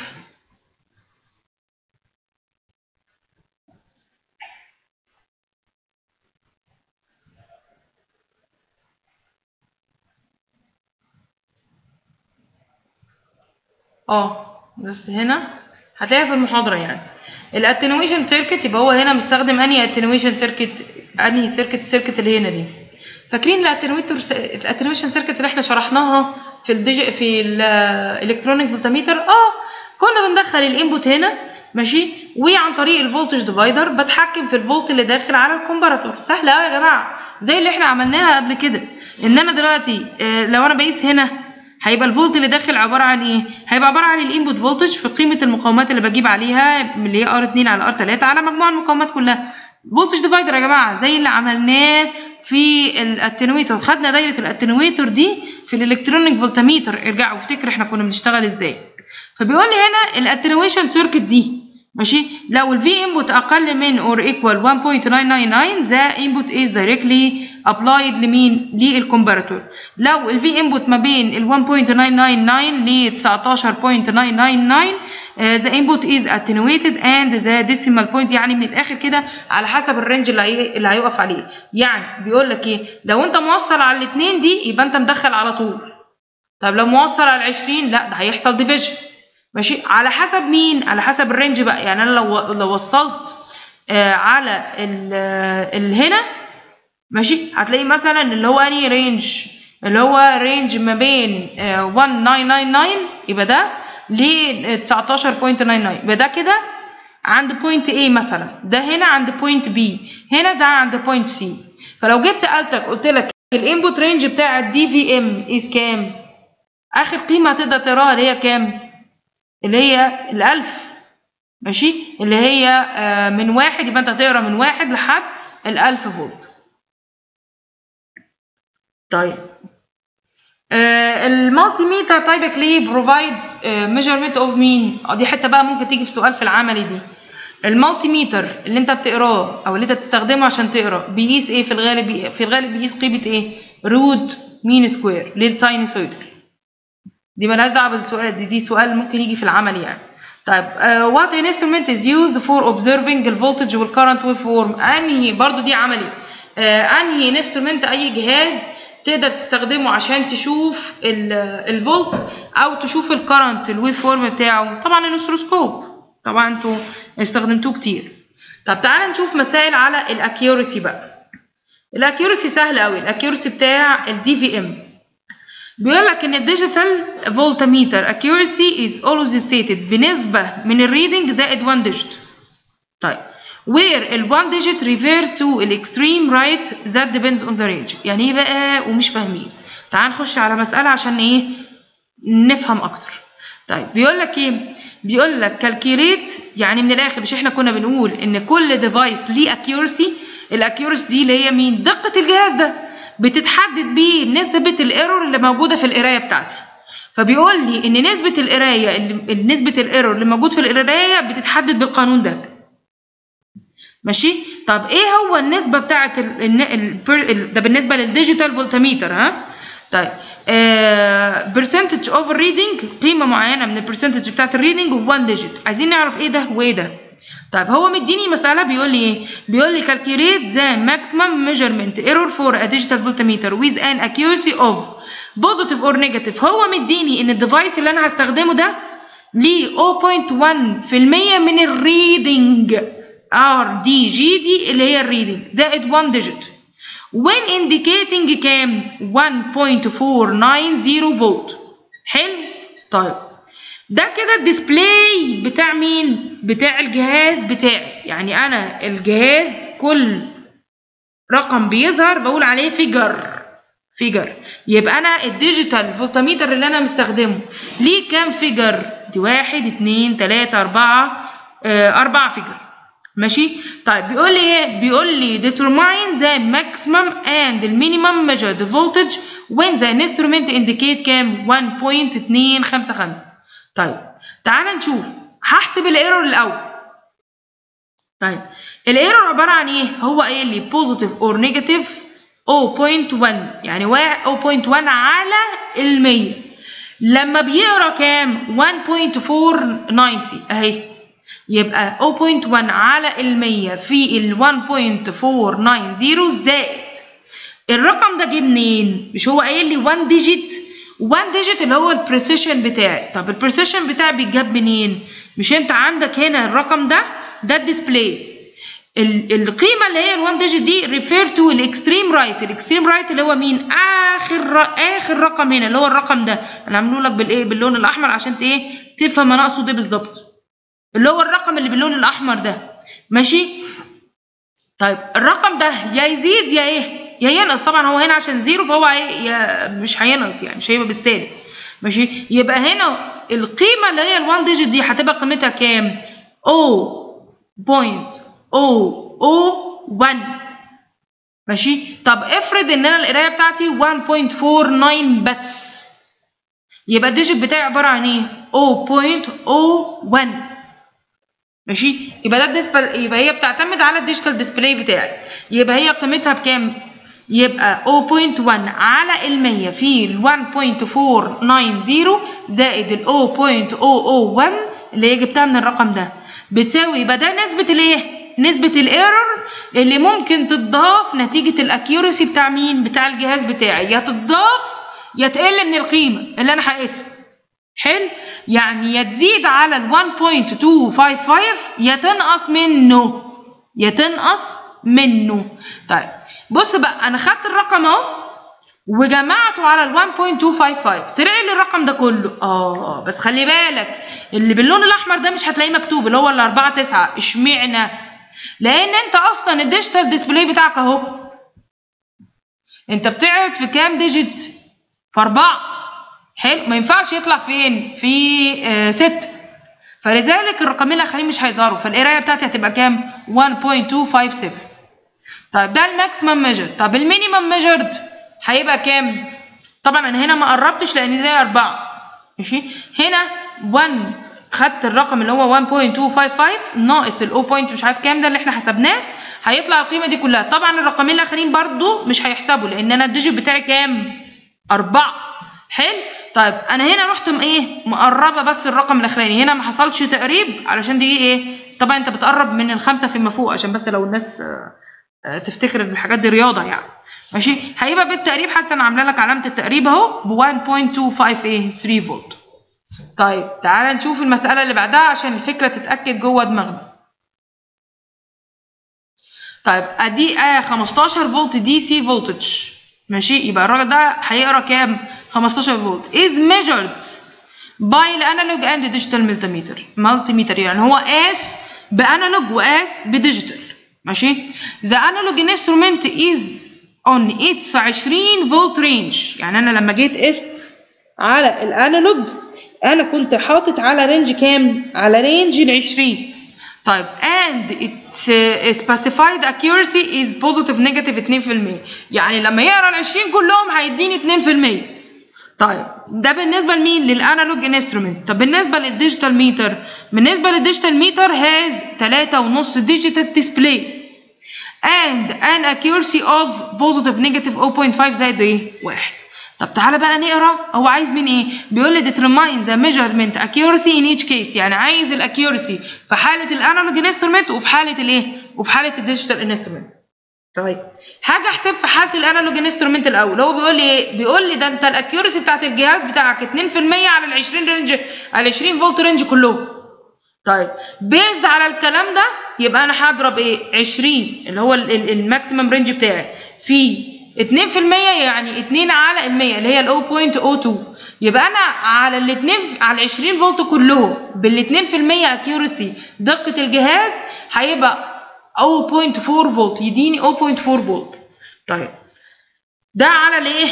اه بس هنا هتلاقيها في المحاضرة يعني الاتنويشن سيركت يبقى هو هنا مستخدم انهي اتنويشن سيركت انهي سيركت السيركت اللي هنا دي فاكرين الاتنويتور الاتنويشن سيركت اللي احنا شرحناها في الديجي في الالكترونيك فولتميتر اه كنا بندخل الانبوت هنا ماشي وعن طريق الفولتج ديفايدر بتحكم في الفولت اللي داخل على الكومباراتور سهله قوي يا جماعه زي اللي احنا عملناها قبل كده ان انا دلوقتي آه لو انا بقيس هنا هيبقى الفولت اللي داخل عباره عن ايه هيبقى عباره عن الانبوت فولتج في قيمه المقاومات اللي بجيب عليها اللي هي ار 2 على ار 3 على مجموع المقاومات كلها فولتج ديفايدر يا جماعه زي اللي عملناه في الاتنويتر خدنا دايره الاتنويتر دي في الالكترونيك فولتميتر ارجعوا افتكروا احنا كنا بنشتغل ازاي فبيقول لي هنا الاتنويشن سيركت دي ماشي لو الفي انبوت اقل من اور ايكوال 1.999 ذا انبوت از دايركتلي ابلايد لمين للكومباراتور لو الفي انبوت ما بين ال 1.999 ل 19.999 ذا انبوت از اتنويتد اند ذا ديسيمال بوينت يعني من الاخر كده على حسب الرينج اللي هي اللي هيقف عليه يعني بيقول لك ايه لو انت موصل على الاثنين دي يبقى انت مدخل على طول طب لو موصل على ال 20 لا ده هيحصل ديفيجن ماشي على حسب مين على حسب الرينج بقى يعني انا لو لو وصلت آه على ال ال هنا ماشي هتلاقي مثلا اللي هو انهي رينج اللي هو رينج ما بين آه 1999 يبقى ده ل 19.99 يبقى ده كده عند بوينت A مثلا ده هنا عند بوينت B هنا ده عند بوينت C فلو جيت سألتك قلت لك الانبوت رينج بتاع الدي في ام از كام اخر قيمه هتقدر تقراها اللي هي كام اللي هي الألف ماشي اللي هي آه من واحد يبقى انت هتقرا من واحد لحد الألف فولت طيب آه المالتي ميتر تايبكلي بروفايدز ميجرمنت اوف مين اه دي حته بقى ممكن تيجي في سؤال في العملي دي المالتي ميتر اللي انت بتقراه او اللي انت بتستخدمه عشان تقرا بيقيس ايه في الغالب في الغالب بيقيس قيمه ايه رود مين سكوير للساينوسويدال دي مالهاش دعوه بالسؤال دي دي سؤال ممكن يجي في العمل يعني طيب uh, what instrument is used for observing the voltage والcurrent waveform انهي برضو دي عملي uh, انهي انسترومنت اي جهاز تقدر تستخدمه عشان تشوف الفولت او تشوف الكرنت الويف فورم بتاعه طبعا النسروسكوب طبعا انتوا استخدمتوه كتير طب تعالى نشوف مسائل على الاكيورسي بقى الاكيورسي سهل قوي الاكيورسي بتاع الدي في ام بيقول لك ان الديجيتال فولتميتر accuracy is always stated بنسبة من الريدنج زائد 1 ديجيت طيب where ال 1 digit refer to ال extreme right that depends on the range يعني ايه بقى ومش فاهمين تعال نخش على مسألة عشان ايه نفهم اكتر طيب بيقول لك ايه بيقول لك calculate يعني من الاخر مش احنا كنا بنقول ان كل ديفايس ليه accuracy الاكيورسي دي اللي هي مين دقة الجهاز ده بتتحدد بيه نسبة الايرور اللي موجودة في القراية بتاعتي فبيقول لي ان نسبة القراية اللي نسبة الايرور اللي موجود في القراية بتتحدد بالقانون ده ماشي طب ايه هو النسبة بتاعت ال ال ال ده بالنسبة للديجيتال فولتميتر ها طيب برسنتج اوفر ريدنج قيمة معينة من البرسنتج بتاعت الريدنج و1 ديجيت عايزين نعرف ايه ده وايه ده طيب هو مديني مسألة بيقول لي ايه؟ بيقول لي calculate the maximum measurement error for a digital voltmeter with an accuracy of positive or negative هو مديني ان الديفايس اللي انا هستخدمه ده ليه 0.1% من الريدنج ار دي جي دي اللي هي الريدنج زائد 1 ديجيت when indicating كام 1.490 فولت حلو طيب ده كده الديسبلاي بتاع مين بتاع الجهاز بتاعي يعني انا الجهاز كل رقم بيظهر بقول عليه فيجر فيجر يبقى انا الديجيتال فولتميتر اللي انا مستخدمه ليه كام فيجر دي واحد اتنين تلاتة اربعة اه اربعة فيجر ماشي طيب بيقول لي ايه بيقول لي determine the maximum and the minimum measured voltage when the instrument indicate كام 1.255 طيب تعال نشوف هحسب الايرور الاول طيب الايرور عباره عن ايه هو قايل لي بوزيتيف اور نيجاتيف 0.1 يعني 0.1 على ال 100 لما بيقرا كام 1.490 اهي يبقى 0.1 على ال 100 في ال 1.490 زائد الرقم ده جه منين مش هو قايل لي 1 ديجيت 1 ديجيت اللي هو البريسيشن بتاعي طب البريسيشن بتاعي بيتجاب منين مش انت عندك هنا الرقم ده ده الديسبلاي القيمه اللي هي ال1 ديجيت دي ريفير تو الاكستريم رايت الاكستريم رايت اللي هو مين اخر اخر رقم هنا اللي هو الرقم ده انا عامله لك بالايه باللون الاحمر عشان ايه تفهم انا اقصد ايه بالظبط اللي هو الرقم اللي باللون الاحمر ده ماشي طيب الرقم ده يا يزيد يا ايه يا ينقص طبعا هو هنا عشان زيرو فهو يا مش هينقص يعني مش هيبقى بالسالب ماشي يبقى هنا القيمه اللي هي ال1 ديجيت دي هتبقى قيمتها كام 0.001 ماشي طب افرض ان انا القرايه بتاعتي 1.49 بس يبقى الديجيت بتاعي عباره عن ايه 0.01 ماشي يبقى ده الديسبل يبقى هي بتعتمد على الديجيتال ديسبلاي بتاعي يبقى هي قيمتها بكام يبقى 0.1 على ال 100 في ال 1.490 زائد ال 0.001 اللي هي جبتها من الرقم ده بتساوي يبقى ده نسبة الايه؟ نسبة الايرور اللي ممكن تضاف نتيجة الاكيورسي بتاع مين؟ بتاع الجهاز بتاعي يا تضاف يا تقل من القيمة اللي انا هقيسها حلو؟ يعني يا تزيد على ال 1.255 يا تنقص منه يا تنقص منه طيب بص بقى انا خدت الرقم اهو وجمعته على ال 1.255 طلع لي الرقم ده كله اه بس خلي بالك اللي باللون الاحمر ده مش هتلاقيه مكتوب اللي هو ال 4 9 اشمعنى لان انت اصلا الديجيتال ديسبلاي بتاعك اهو انت بتعرض في كام ديجيت في أربعة حلو ما ينفعش يطلع فين في آه ستة فلذلك الرقمين الاخرين مش هيظهروا فالقرايه بتاعتي هتبقى كام 1.257 طيب ده الماكسيمم ميجر طب المينيمم ميجرد هيبقى كام طبعا انا هنا ما قربتش لان ده 4 ماشي هنا 1 خدت الرقم اللي هو 1.255 ناقص ال 0. مش عارف كام ده اللي احنا حسبناه هيطلع القيمه دي كلها طبعا الرقمين الاخرين برضو مش هيحسبوا لان انا الديجيت بتاعي كام 4 حلو طيب انا هنا رحت ايه مقربه بس الرقم الاخراني هنا ما حصلش تقريب علشان دي ايه طبعا انت بتقرب من الخمسه فيما فوق عشان بس لو الناس تفتكر ان الحاجات دي رياضه يعني ماشي هيبقى بالتقريب حتى انا عامله لك علامه التقريب اهو ب 1.253 فولت طيب تعال نشوف المساله اللي بعدها عشان الفكره تتاكد جوه دماغنا طيب ادي آه 15 فولت دي سي فولتج ماشي يبقى الراجل ده هيقرا كام 15 فولت is measured by الانالوج اند ديجيتال ملتيمتر ملتيمتر يعني هو قاس بانالوج وقاس بديجيتال ماشي the analog instrument is on its 20 فولت رينج يعني انا لما جيت قست على الانالوج انا كنت حاطط على رينج كام على رينج ال 20 طيب and its uh, specified accuracy is positive negative 2% يعني لما يقرا ال 20 كلهم هيديني 2% طيب ده بالنسبه لمين للانالوج انسترومنت طب بالنسبه للديجيتال ميتر بالنسبه للديجيتال ميتر هاز 3.5 ديجيتال ديسبلاي and an accuracy of positive negative 0.5 زائد ايه؟ واحد. طب تعالى بقى نقرا هو عايز مين ايه؟ بيقول لي determine the measurement accuracy in each case يعني عايز الاكيورسي في حاله الانالوج انسترومنت وفي حاله الايه؟ وفي حاله الديجيتال انسترومنت. طيب حاجه احسب في حاله الانالوج انسترومنت الاول هو بيقول لي ايه؟ بيقول لي ده انت الاكيورسي بتاعت الجهاز بتاعك 2% على ال 20 رينج على ال 20 فولت رينج كلهم. طيب بيزد على الكلام ده يبقى انا هضرب ايه 20 اللي هو الماكسيمم رينج بتاعي في 2% يعني 2 على ال 100 اللي هي ال 0.02 يبقى انا على الاثنين على ال 20 فولت كلهم بال 2% اكيورسي دقه الجهاز هيبقى 0.4 فولت يديني 0.4 فولت طيب ده على الايه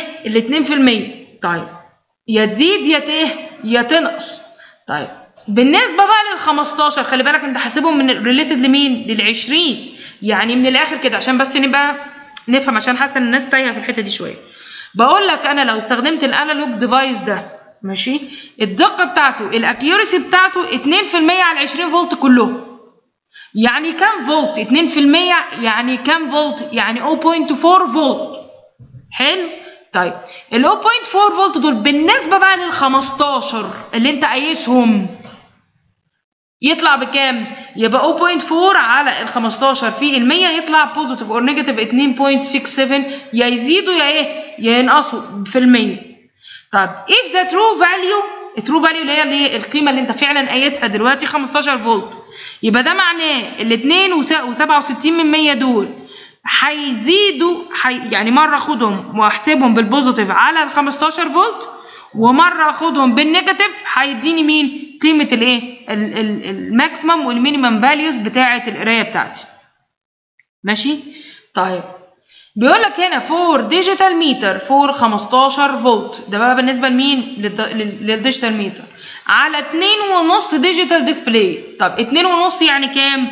ال 2% طيب يا تزيد يا ايه يا تنقص طيب بالنسبه بقى لل 15 خلي بالك انت حاسبهم من ريليتد لمين لل 20 يعني من الاخر كده عشان بس نبقى نفهم عشان حاسه ان الناس تايهه في الحته دي شويه بقول لك انا لو استخدمت الانالوج ديفايس ده ماشي الدقه بتاعته الاكيورسي بتاعته 2% على 20 فولت كلهم يعني كام فولت 2% يعني كام فولت يعني 0.4 فولت حلو طيب ال 0.4 فولت دول بالنسبه بقى لل 15 اللي انت قايسهم يطلع بكام؟ يبقى 0.4 على ال 15 في ال 100 يطلع بوزيتيف اور نيجاتيف 2.67 يا يزيدوا يا ايه؟ يا ينقصوا في المية. طب if the true value الترو فاليو اللي هي اللي القيمه اللي انت فعلا قايسها دلوقتي 15 فولت يبقى ده معناه ال 2 و67 من 100 دول هيزيدوا حي يعني مره اخدهم واحسبهم بالبوزيتيف على ال 15 فولت ومره اخدهم بالنيجاتيف هيديني مين قيمه الايه الماكسيمم والمينيمم فاليوز بتاعه القرايه بتاعتي ماشي طيب بيقول لك هنا فور ديجيتال ميتر فور 15 فولت ده بقى بالنسبه لمين للديجيتال ميتر على 2.5 ديجيتال ديسبلاي طب 2.5 يعني كام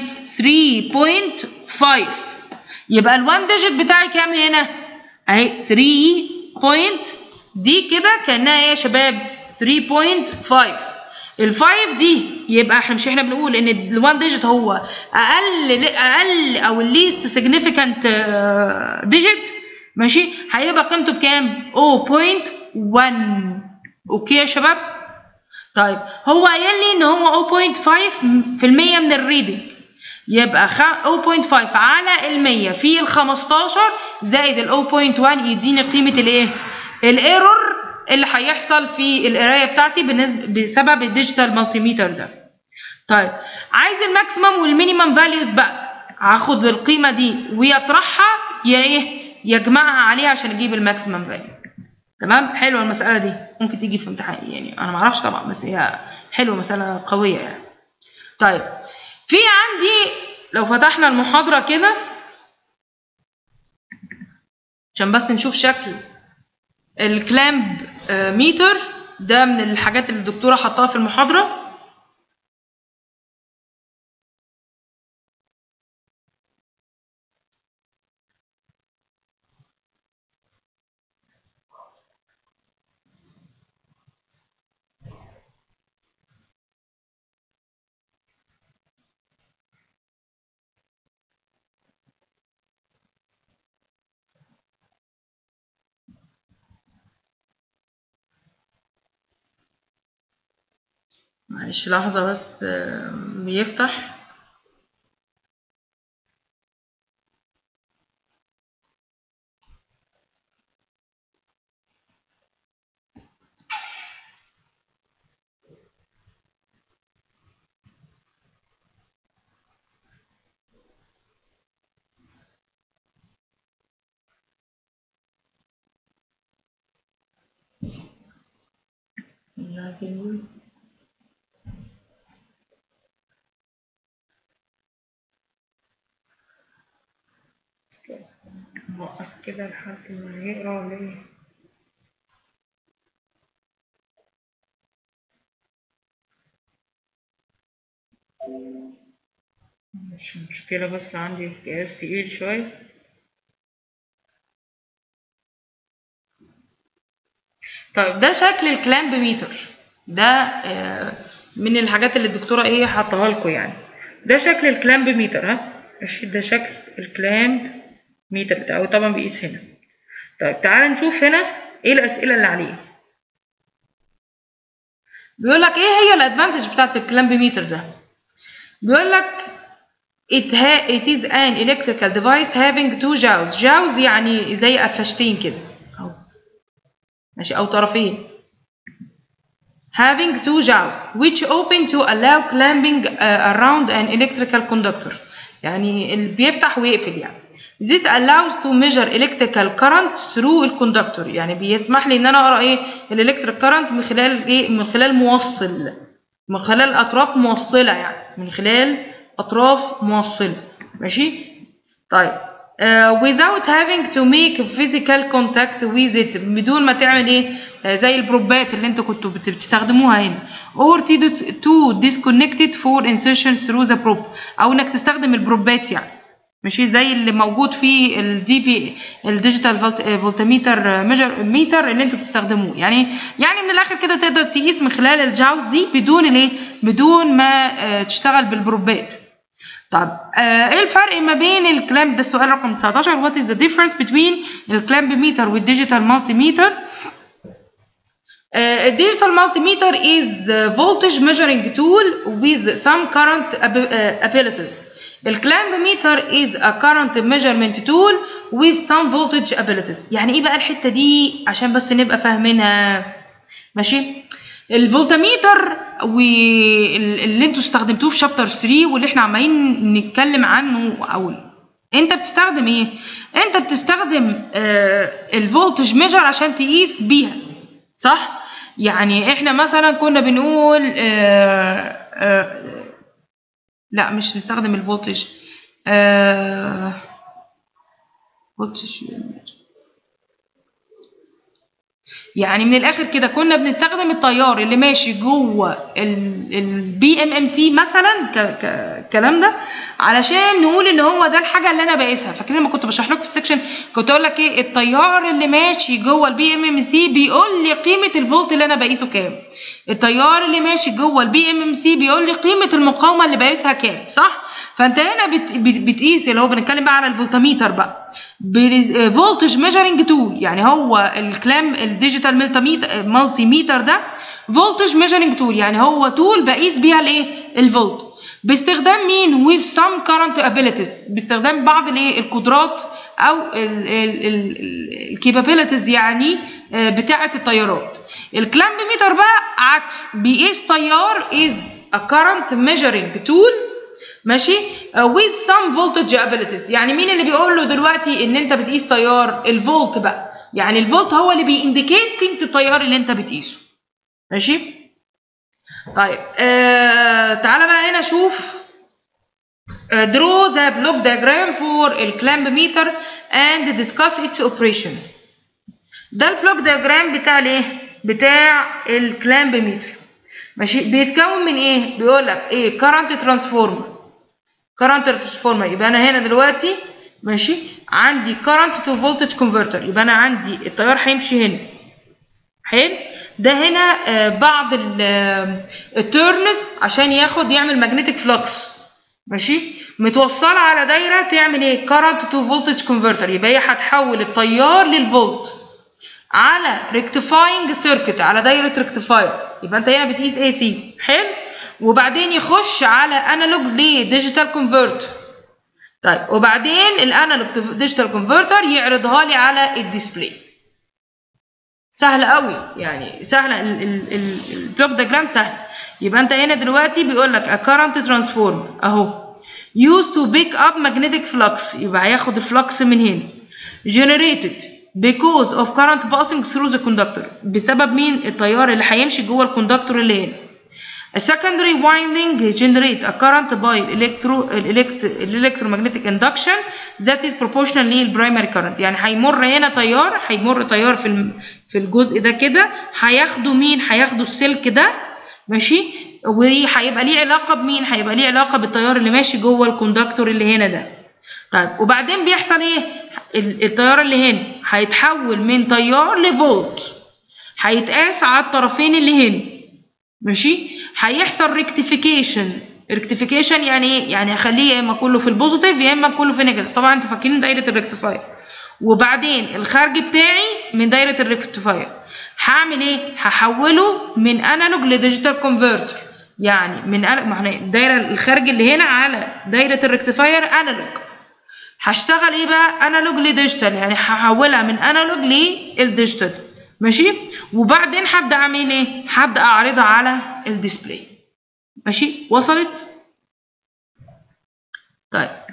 3.5 يبقى ال1 ديجيت بتاعي كام هنا اهي 3 بوينت دي كده كانها ايه يا شباب 3.5 ال5 دي يبقى احنا مش احنا بنقول ان ال1 ديجيت هو اقل اقل او الليست سيجنيفيكانت ديجيت ماشي هيبقى قيمته بكام 0.1 اوكي يا شباب طيب هو قايل لي ان هو 0.5% من الريدنج يبقى 0.5 على ال 100 في ال 15 زائد ال 0.1 يديني قيمه الايه الايرور اللي هيحصل في القرايه بتاعتي بالنسبه بسبب الديجيتال مالتيميتر ده طيب عايز الماكسيمم والمينيمم فاليوز بقى هاخد بالقيمه دي ويطرحها يا ايه يجمعها عليها عشان اجيب الماكسيمم فاليو تمام حلوه المساله دي ممكن تيجي في امتحان يعني انا ما اعرفش طبعا بس هي حلوه مساله قويه يعني طيب في عندي لو فتحنا المحاضره كده عشان بس نشوف شكل الكلامب ميتر ده من الحاجات اللي الدكتوره حطاها في المحاضره معلش لحظة بس بيفتح عايزين نوقف كده لحد ما يقرا ولا ايه مش مشكلة بس عندي الجهاز تقيل شوية طيب ده شكل الكلامب ميتر ده آه، من الحاجات اللي الدكتورة ايه حاطاها لكم يعني ده شكل الكلامب ميتر ها ماشي ده شكل الكلامب ميتر بتاعه طبعا بيقيس هنا طيب تعال نشوف هنا ايه الأسئلة اللي عليه بيقول لك ايه هي الادفانتج بتاعت الكلامب ميتر ده بيقول لك it, ha it is an electrical device having two jaws jaws يعني زي قفشتين كده أهو. ماشي أو طرفين having two jaws which open to allow clamping uh, around an electrical conductor يعني اللي بيفتح ويقفل يعني This allows to measure electrical current through الكوندكتور يعني بيسمح لي ان انا اقرا ايه الالكتريك current من خلال ايه من خلال موصل من خلال اطراف موصله يعني من خلال اطراف موصله ماشي طيب uh, without having to make physical contact with it بدون ما تعمل ايه آه، زي البروبات اللي انتوا كنتوا بت- بتستخدموها هنا or to, dis- to disconnect it for insertion through the probe او انك تستخدم البروبات يعني ماشي زي اللي موجود في الدي في الديجيتال فولتميتر ميجر ميتر اللي انتوا بتستخدموه يعني يعني من الاخر كده تقدر تقيس من خلال الجاوز دي بدون الايه بدون ما آه، تشتغل بالبروبات طب آه، ايه الفرق ما بين الكلامب ده السؤال رقم 19 what is the difference between الكلامب ميتر والديجيتال مالتي ميتر Uh, a digital multimeter is a voltage measuring tool with some current ab- uh, abilities. الكلامب meter is a current measurement tool with some voltage abilities. يعني ايه بقى الحتة دي عشان بس نبقى فاهمينها ماشي الفولتميتر واللي انتوا استخدمتوه في شابتر 3 واللي احنا عمالين نتكلم عنه او انت بتستخدم ايه انت بتستخدم آه الفولتج ميجر عشان تقيس بيها صح يعني احنا مثلا كنا بنقول آه آه لا مش بنستخدم الفولتج آه فولتج يعني من الاخر كده كنا بنستخدم التيار اللي ماشي جوه البي ام ام سي مثلا ك- ك- الكلام ده علشان نقول ان هو ده الحاجه اللي انا بقيسها فاكرين لما كنت بشرح لكم في السكشن كنت اقول لك ايه التيار اللي ماشي جوه البي ام ام سي بيقول لي قيمه الفولت اللي انا بقيسه كام التيار اللي ماشي جوه البي ام ام سي بيقول لي قيمه المقاومه اللي بقيسها كام صح فانت هنا بت بت بتقيس اللي هو بنتكلم بقى على الفولتميتر بقى فولتج ميجرنج تول يعني هو الكلام الديجيتال مالتي ميتر ده فولتج ميجرنج تول يعني هو تول بقيس بيها الايه الفولت باستخدام مين with some current abilities باستخدام بعض الايه القدرات او الكابابيلتيز يعني آه، بتاعه التيارات الكلامب ميتر بقى عكس بيقيس تيار is a current measuring tool ماشي uh, with some voltage abilities يعني مين اللي بيقول له دلوقتي ان انت بتقيس تيار الفولت بقى يعني الفولت هو اللي بيindicate قيمه التيار اللي انت بتقيسه ماشي طيب آه تعالى بقى هنا شوف uh, draw the block diagram for الكلامب meter and discuss its operation ده البلوك دياجرام بتاع الايه بتاع الكلامب ميتر ماشي بيتكون من ايه بيقول لك ايه current transformer current transformer يبقى انا هنا دلوقتي ماشي عندي current to voltage converter يبقى انا عندي التيار هيمشي هنا حلو ده هنا آه، بعض التيرنز عشان ياخد يعمل magnetic flux ماشي متوصله على دايره تعمل ايه current to voltage converter يبقى هي هتحول التيار للفولت على rectifying circuit على دايره rectifier يبقى انت هنا بتقيس اي سي حلو وبعدين يخش على انالوج لديجيتال كونفرتر طيب وبعدين الانالوج ديجيتال كونفرتر يعرضها لي على الديسبلاي سهل قوي يعني سهل البلوك دياجرام سهل يبقى انت هنا دلوقتي بيقول لك a current transformer اهو used to pick up magnetic flux يبقى هياخد الفلكس من هنا generated because of current passing through the conductor بسبب مين التيار اللي هيمشي جوه الكوندكتور اللي هنا A secondary winding generate a current by electro electromagnetic induction that is proportional للبرايمري current يعني هيمر هنا تيار هيمر تيار في الم- في الجزء ده كده هياخدوا مين هياخدوا السلك ده ماشي وهيبقى ليه علاقه بمين هيبقى ليه علاقه بالتيار اللي ماشي جوه الكوندكتور اللي هنا ده طيب وبعدين بيحصل ايه ال- التيار اللي هنا هيتحول من تيار لفولت هيتقاس على الطرفين اللي هنا ماشي هيحصل ريكتيفيكيشن ريكتيفيكيشن يعني ايه يعني اخليه يا اما كله في البوزيتيف يا اما كله في النيجاتيف طبعا انتوا فاكرين دايره الريكتيفاير وبعدين الخارج بتاعي من دايره الريكتيفاير هعمل ايه هحوله من انالوج لديجيتال كونفرتر يعني من أنا- ما احنا الدايره الخارج اللي هنا على دايره الريكتيفاير انالوج هشتغل ايه بقى انالوج لديجيتال يعني هحولها من انالوج للديجيتال ماشي وبعدين هبدا اعمل ايه هبدا اعرضها على الديسبلاي ماشي وصلت طيب